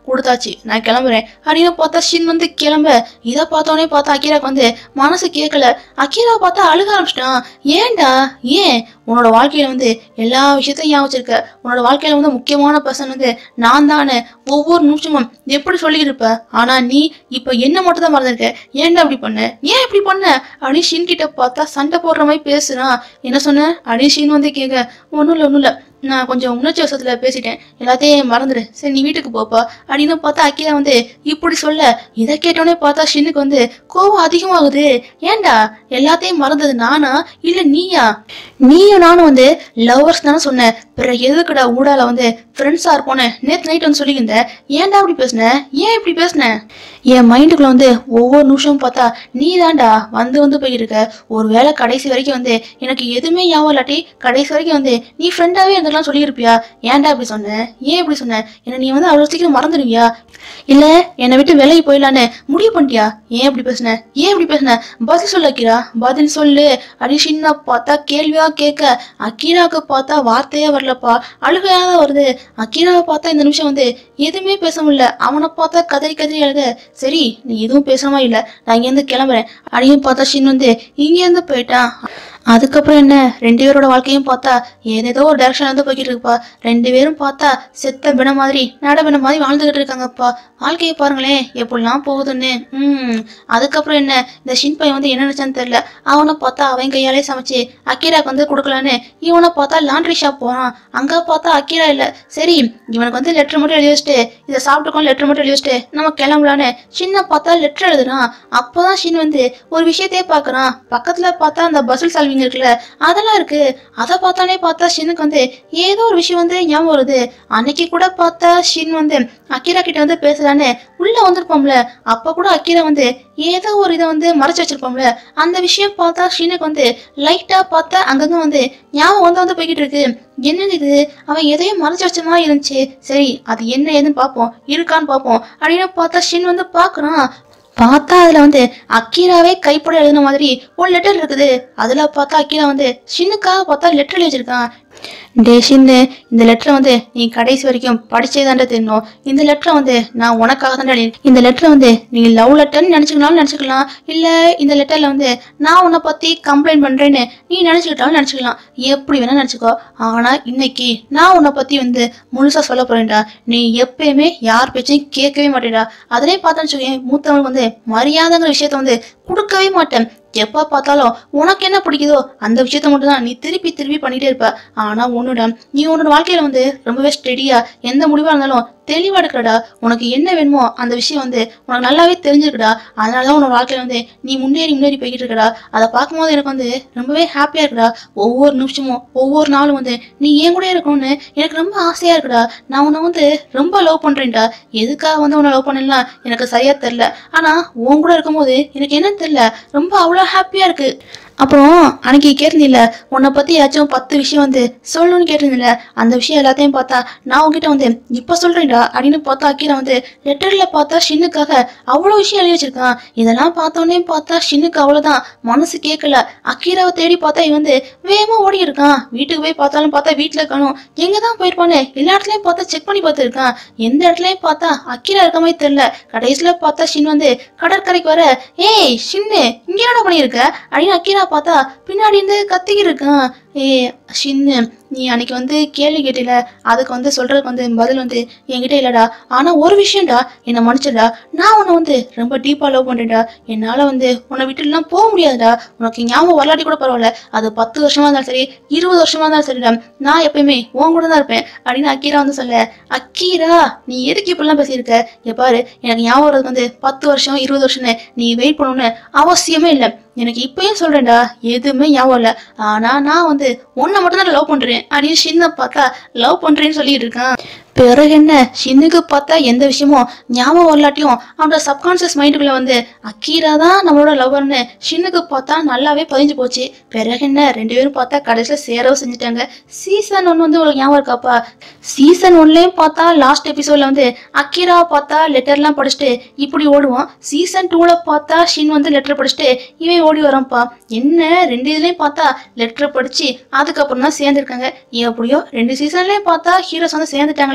கொடுத்தாச்சு நான் கிளம்புறேன் அப்படின்னு பார்த்தா ஷின் வந்து கிளம்ப இதை பார்த்தோன்னே பார்த்தா அக்கீராக்கு வந்து மனசு கேட்கல அக்கீரா பார்த்தா அழுக ஆரம்பிச்சிட்டான் ஏன்டா ஏன் உன்னோட வாழ்க்கையில வந்து எல்லா விஷயத்தையும் ஞாபகம் வச்சிருக்க உன்னோட வாழ்க்கையில வந்து முக்கியமான பர்சன் வந்து நான் தானே ஒவ்வொரு நிமிஷமும் எப்படி சொல்லிக்கிட்டு இருப்ப ஆனா நீ இப்ப என்ன மட்டும் தான் மறந்துருக்க ஏன்டா அப்படி பண்ண ஏன் இப்படி பண்ண அப்படின்னு ஷின் கிட்ட பார்த்தா சண்டை போடுற மாதிரி பேசுறான் என்ன சொன்ன அப்படின்னு ஷின் வந்து கேட்க ஒன்றும் இல்லை ஒன்றும் இல்லை நான் கொஞ்சம் உணர்ச்சி வசத்துல பேசிட்டேன் எல்லாத்தையும் மறந்துடு சரி நீ வீட்டுக்கு போப்பா அப்படின்னு பார்த்தா அக்கீரா வந்து இப்படி சொல்ல இதை கேட்டோடனே பார்த்தா ஷின்னுக்கு வந்து கோவம் அதிகமாகுது ஏன்டா எல்லாத்தையும் மறந்தது நானா இல்ல நீயா நீயும் நானும் வந்து லவ்வர்ஸ் தானே சொன்னேன் பிறகு எதுக்குடா ஊடால வந்து ஃப்ரெண்ட்ஸா இருப்போன்னு நேத்து நைட் வந்து சொல்லியிருந்த ஏன்டா அப்படி பேசுன ஏன் இப்படி பேசுன என் மைண்டுக்குள்ள வந்து ஒவ்வொரு நிமிஷமும் பார்த்தா நீ தான்டா வந்து வந்து போயிட்டு இருக்க ஒரு வேளை கடைசி வரைக்கும் வந்து எனக்கு எதுவுமே ஞாபகம் இல்லாட்டி கடைசி வரைக்கும் வந்து நீ ஃப்ரெண்டாவே இருந்துக்கலாம் சொல்லியிருப்பியா ஏன்டா இப்படி சொன்ன ஏன் இப்படி சொன்ன என்ன நீ வந்து அவ்வளோ சீக்கிரம் மறந்துடுவியா இல்ல என்னை விட்டு விலகி போயிடலான்னு முடிவு பண்ணிட்டியா ஏன் இப்படி பேசுன ஏன் இப்படி பேசுன பதில் சொல்லு அக்கீரா பதில் சொல்லு அப்படி சின்ன பார்த்தா கேள்வியா கேட்க அக்கீராவுக்கு பார்த்தா வார்த்தையே வரலப்பா அழுகையா தான் வருது அக்கீராவை பார்த்தா இந்த நிமிஷம் வந்து எதுவுமே பேச முடியல அவனை பார்த்தா கதறி கதறி அழுக சரி நீ எதுவும் பேசாம இல்ல நான் இங்கேருந்து கிளம்புறேன் அடியும் பார்த்தா ஷின் வந்து இங்கேருந்து போயிட்டான் அதுக்கப்புறம் என்ன ரெண்டு பேரோட வாழ்க்கையும் பார்த்தா ஏதேதோ ஒரு டைரக்ஷன் வந்து போய்கிட்டு இருக்குப்பா ரெண்டு பேரும் பார்த்தா செத்த பிண மாதிரி நட பிண மாதிரி வாழ்ந்துகிட்டு இருக்காங்கப்பா வாழ்க்கையை பாருங்களேன் எப்படிலாம் போகுதுன்னு ம் அதுக்கப்புறம் என்ன இந்த ஷின் பையன் வந்து என்ன நினைச்சான்னு தெரியல அவனை பார்த்தா அவன் கையாலே சமைச்சு அக்கீராக்கு வந்து கொடுக்கலான்னு இவனை பார்த்தா லாண்ட்ரி ஷாப் போறான் அங்க பார்த்தா அக்கீரா இல்ல சரி இவனுக்கு வந்து லெட்டர் மட்டும் எழுதி வச்சுட்டு இதை சாப்பிட்டுக்கோ லெட்டர் மட்டும் எழுதி வச்சுட்டு நம்ம கிளம்பலான்னு சின்ன பார்த்தா லெட்டர் எழுதுறான் அப்போதான் ஷின் வந்து ஒரு விஷயத்தையே பார்க்கறான் பக்கத்துல பார்த்தா அந்த பசில் சால்விங் இருக்குல்ல அதெல்லாம் இருக்கு அதை பார்த்தானே பார்த்தா ஷினுக்கு வந்து ஏதோ ஒரு விஷயம் வந்து ஞாபகம் வருது அன்னைக்கு கூட பார்த்தா ஷின் வந்து அக்கீரா கிட்ட வந்து பேசலான்னு உள்ள வந்திருப்போம்ல அப்ப கூட அக்கீரா வந்து ஏதோ ஒரு இதை வந்து மறைச்சு வச்சிருப்போம்ல அந்த விஷயம் பார்த்தா ஷினுக்கு வந்து லைட்டா பார்த்தா அங்கங்க வந்து ஞாபகம் வந்து வந்து போய்கிட்டு இருக்கு என்னது இது அவன் எதையும் மறைச்சு வச்ச மாதிரி இருந்துச்சு சரி அது என்ன ஏதுன்னு பார்ப்போம் இருக்கான்னு பார்ப்போம் அப்படின்னு பார்த்தா ஷின் வந்து பார்க்கறான் பார்த்தா அதுல வந்து அக்கீராவே கைப்பட எழுதின மாதிரி ஒரு லெட்டர் இருக்குது அதுல பார்த்தா அக்கீரா வந்து ஷின்னுக்காக பார்த்தா லெட்டர் எழுதி வச்சிருக்கான் டே ஷின்னு இந்த லெட்டரை வந்து நீ கடைசி வரைக்கும் படிச்சே தாண்டா தெரியணும் இந்த லெட்டரை வந்து நான் உனக்காக தான் இந்த லெட்டரை வந்து நீ லவ் லெட்டர்னு நினச்சிக்கலாம்னு நினச்சிக்கலாம் இல்லை இந்த லெட்டரில் வந்து நான் உன்னை பற்றி கம்ப்ளைண்ட் பண்ணுறேன்னு நீ நினச்சிக்கிட்டாலும் நினச்சிக்கலாம் எப்படி வேணால் நினச்சிக்கோ ஆனால் இன்னைக்கு நான் உன்னை பற்றி வந்து முழுசாக சொல்ல போகிறேன்டா நீ எப்பயுமே யார் பேச்சையும் கேட்கவே மாட்டேடா அதிலே பார்த்தேன்னு வச்சுக்கோயேன் மூத்தவங்களுக்கு வந்து மரியாதைங்கிற விஷயத்த வந்து கொடுக்கவே மாட்டேன் எப்போ பார்த்தாலும் உனக்கு என்ன பிடிக்குதோ அந்த விஷயத்த மட்டும் தான் நீ திருப்பி திருப்பி பண்ணிட்டே இருப்ப ஆனா உன்னோட நீ உன்னோட வாழ்க்கையில வந்து ரொம்பவே ஸ்டெடியா எந்த முடிவா இருந்தாலும் தெளிவா எடுக்கிறடா உனக்கு என்ன வேணுமோ அந்த விஷயம் வந்து உனக்கு நல்லாவே தெரிஞ்சிருக்குடா அதனால தான் உன்னோட வாழ்க்கையில வந்து நீ முன்னேறி முன்னேறி போய்கிட்டு இருக்கடா அதை பார்க்கும்போது எனக்கு வந்து ரொம்பவே ஹாப்பியா இருக்குடா ஒவ்வொரு நிமிஷமும் ஒவ்வொரு நாளும் வந்து நீ ஏன் கூட இருக்கணும்னு எனக்கு ரொம்ப ஆசையா இருக்குடா நான் உன்னை வந்து ரொம்ப லவ் பண்றேன்டா எதுக்காக வந்து உன்னை லவ் பண்ணலாம் எனக்கு சரியா தெரியல ஆனா உன் கூட இருக்கும்போது எனக்கு என்னன்னு தெரியல ரொம்ப அவ்வளோ ஹாப்பியா இருக்கு அப்புறம் அன்னைக்கு கேட்டிருந்தில்ல உன்னை பத்தி ஏதாச்சும் பத்து விஷயம் வந்து சொல்லணும்னு கேட்டிருந்தில்ல அந்த விஷயம் எல்லாத்தையும் பார்த்தா நான் உன்கிட்ட வந்து இப்ப சொல்றேன்டா அப்படின்னு பார்த்தா அக்கீரா வந்து லெட்டர்ல பார்த்தா ஷின்னுக்காக அவ்வளோ விஷயம் எழுதி வச்சிருக்கான் இதெல்லாம் பார்த்தோன்னே பார்த்தா ஷின்னுக்கு அவ்வளவுதான் மனசு கேட்கல அக்கீராவை தேடி பார்த்தா இவன் வந்து வேகமா ஓடி இருக்கான் வீட்டுக்கு போய் பார்த்தாலும் பார்த்தா வீட்டுல காணும் எங்க தான் போயிருப்பானே எல்லா இடத்துலயும் பார்த்தா செக் பண்ணி பார்த்துருக்கான் எந்த இடத்துலயும் பார்த்தா அக்கீரா இருக்க மாதிரி தெரியல கடைசியில பார்த்தா ஷின் வந்து கடற்கரைக்கு வர ஏய் ஷின்னு இங்க என்னடா பண்ணியிருக்க அப்படின்னு அக்கீரா பார்த்தா பின்னாடி இருந்து கத்திக்கிட்டு இருக்கான் ஏய் ஷின்னு நீ அன்னைக்கு வந்து கேள்வி கேட்டில அதுக்கு வந்து சொல்றதுக்கு வந்து பதில் வந்து என்கிட்ட இல்லடா ஆனா ஒரு விஷயம்டா என்னை மன்னிச்சிடா நான் உன்னை வந்து ரொம்ப டீப்பா லவ் பண்றேன்டா என்னால வந்து உன்னை விட்டுலாம் போக முடியாதுடா உனக்கு ஞாபகம் வரலாட்டி கூட பரவாயில்ல அது பத்து வருஷமா இருந்தாலும் சரி இருபது வருஷமா இருந்தாலும் சரிடா நான் எப்பயுமே உன் கூட தான் இருப்பேன் அப்படின்னு அக்கீரா வந்து சொல்ல அக்கீரா நீ எதுக்கு இப்படிலாம் பேசியிருக்க இங்க பாரு எனக்கு ஞாபகம் வரதுக்கு வந்து பத்து வருஷம் இருபது வருஷம்னு நீ வெயிட் பண்ணணும்னு அவசியமே இல்லை எனக்கு இப்பயும் சொல்றேன்டா எதுவுமே ஞாபகம் இல்லை ஆனா நான் வந்து உன்னை மட்டும் தான் லவ் பண்றேன் அப்படின்னு சின்ன பார்த்தா லவ் பண்றேன்னு சொல்லிட்டு இருக்கான் பிறகு என்ன ஷின்னுக்கு பார்த்தா எந்த விஷயமும் ஞாபகம் வரலாட்டியும் அவனோட சப்கான்சியஸ் மைண்டுக்குள்ள வந்து அக்கீரா தான் நம்மளோட லவ்வர்னு ஷின்னுக்கு பார்த்தா நல்லாவே பதிஞ்சு போச்சு பிறகு என்ன ரெண்டு பேரும் பார்த்தா கடைசியில் சேரவும் செஞ்சுட்டாங்க சீசன் ஒன்று வந்து உங்களுக்கு ஞாபகம் இருக்காப்பா சீசன் ஒன்லேயும் பார்த்தா லாஸ்ட் எபிசோட்ல வந்து அக்கீரா பார்த்தா லெட்டர்லாம் படிச்சுட்டு இப்படி ஓடுவான் சீசன் டூவில் பார்த்தா ஷின் வந்து லெட்டர் படிச்சுட்டு இவன் ஓடி வரான்ப்பா என்ன ரெண்டு இதுலேயும் பார்த்தா லெட்டர் படிச்சு அதுக்கப்புறம் தான் சேர்ந்துருக்காங்க எப்படியோ ரெண்டு சீசன்லேயும் பார்த்தா ஹீரோஸ் வந்து சேர்ந்துட்டாங்களே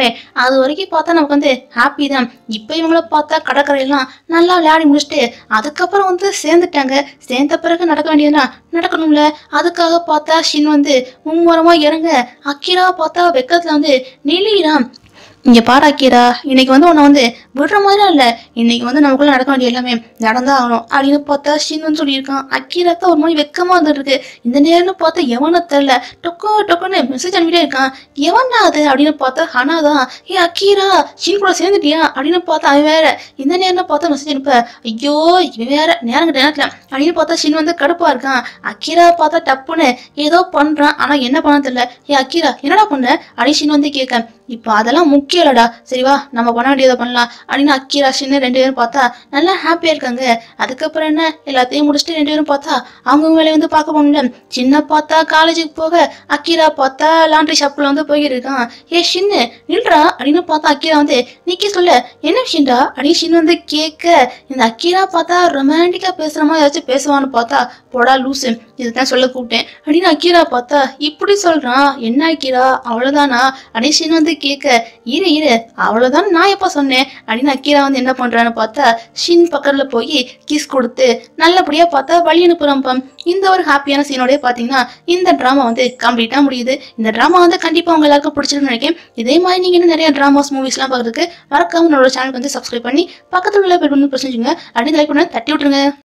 அது வரைக்கும் பார்த்தா நமக்கு வந்து ஹாப்பி தான் இப்போ இவங்கள பார்த்தா கடற்கரையெல்லாம் நல்லா விளையாடி முடிச்சுட்டு அதுக்கப்புறம் வந்து சேர்ந்துட்டாங்க சேர்ந்த பிறகு நடக்க வேண்டியதுனா நடக்கணும்ல அதுக்காக பார்த்தா ஷின் வந்து மும்முரமா இறங்க அக்கீரா பார்த்தா வெக்கத்துல வந்து நெளியிறான் இங்க பாரு அக்கீரா இன்னைக்கு வந்து உன்னை வந்து விடுற மாதிரி இல்ல இன்னைக்கு வந்து நமக்குள்ள நடக்க வேண்டிய எல்லாமே நடந்தா ஆகணும் அப்படின்னு பார்த்தா ஷின் வந்து சொல்லியிருக்கான் அக்கீரா தான் ஒரு மாதிரி வெக்கமா வந்துட்டு இருக்கு இந்த நேரம்னு பார்த்தா எவனை தெரியல டொக்கோ டொக்கோன்னு மெசேஜ் அனுப்பிட்டே இருக்கான் எவன்டா அது அப்படின்னு பார்த்தா ஹனா தான் ஏ அக்கீரா ஷின் கூட சேர்ந்துட்டியா அப்படின்னு பார்த்தா அவன் வேற இந்த நேரம் பார்த்தா மெசேஜ் அனுப்ப ஐயோ இவன் வேற நேரம் நேரத்துல அப்படின்னு பார்த்தா ஷின் வந்து கடுப்பா இருக்கான் அக்கீரா பார்த்தா டப்புன்னு ஏதோ பண்றான் ஆனா என்ன பண்ண தெரியல ஏ அக்கீரா என்னடா பண்ண அப்படின்னு ஷின் வந்து கேட்க இப்போ அதெல்லாம் முக்கியம் இல்லடா சரி வா நம்ம பண்ண வேண்டியதை பண்ணலாம் அப்படின்னு அக்கீரா ஷின்னு ரெண்டு பேரும் பார்த்தா நல்லா ஹாப்பியா இருக்காங்க அதுக்கப்புறம் என்ன எல்லாத்தையும் முடிச்சுட்டு ரெண்டு பேரும் பார்த்தா அவங்க வேலையை வந்து பார்க்க போகணும்ல சின்ன பார்த்தா காலேஜுக்கு போக அக்கீரா பார்த்தா லாண்ட்ரி ஷாப்ல வந்து போயிட்டு இருக்கான் ஏ ஷின்னு நில்றா அப்படின்னு பார்த்தா அக்கீரா வந்து நிக்க சொல்ல என்ன விஷயம்டா அப்படின்னு ஷின் வந்து கேட்க இந்த அக்கீரா பார்த்தா ரொமான்டிக்கா பேசுற மாதிரி ஏதாச்சும் பேசுவான்னு பார்த்தா போடா லூசு இதுதான் சொல்ல கூப்பிட்டேன் அப்படின்னு அக்கீரா பார்த்தா இப்படி சொல்றான் என்ன அக்கீரா அவ்வளவுதானா அப்படின்னு ஷின் வந்து கேட்க இரு இரு அவ்வளவுதான் நான் எப்ப சொன்னேன் அப்படின்னு அக்கீரா வந்து என்ன பண்றான்னு பார்த்தா ஷின் பக்கத்துல போய் கிஸ் கொடுத்து நல்லபடியா பார்த்தா வழி அனுப்புறான்ப்பா இந்த ஒரு ஹாப்பியான சீனோடய பாத்தீங்கன்னா இந்த டிராமா வந்து கம்ப்ளீட்டா முடியுது இந்த டிராமா வந்து கண்டிப்பா உங்க எல்லாருக்கும் பிடிச்சிருக்குன்னு நினைக்கிறேன் இதே மாதிரி நீங்க இன்னும் நிறைய டிராமாஸ் மூவிஸ்லாம் பார்க்கறதுக்கு மறக்காம நம்மளோட சேனலுக்கு வந்து சப்ஸ்கிரைப் பண்ணி பக்கத்துல உள்ள பெல் பண்ணி பிரச்சனை அப்படின்னு லைக் பண்ண தட்டி விட்டுருங்க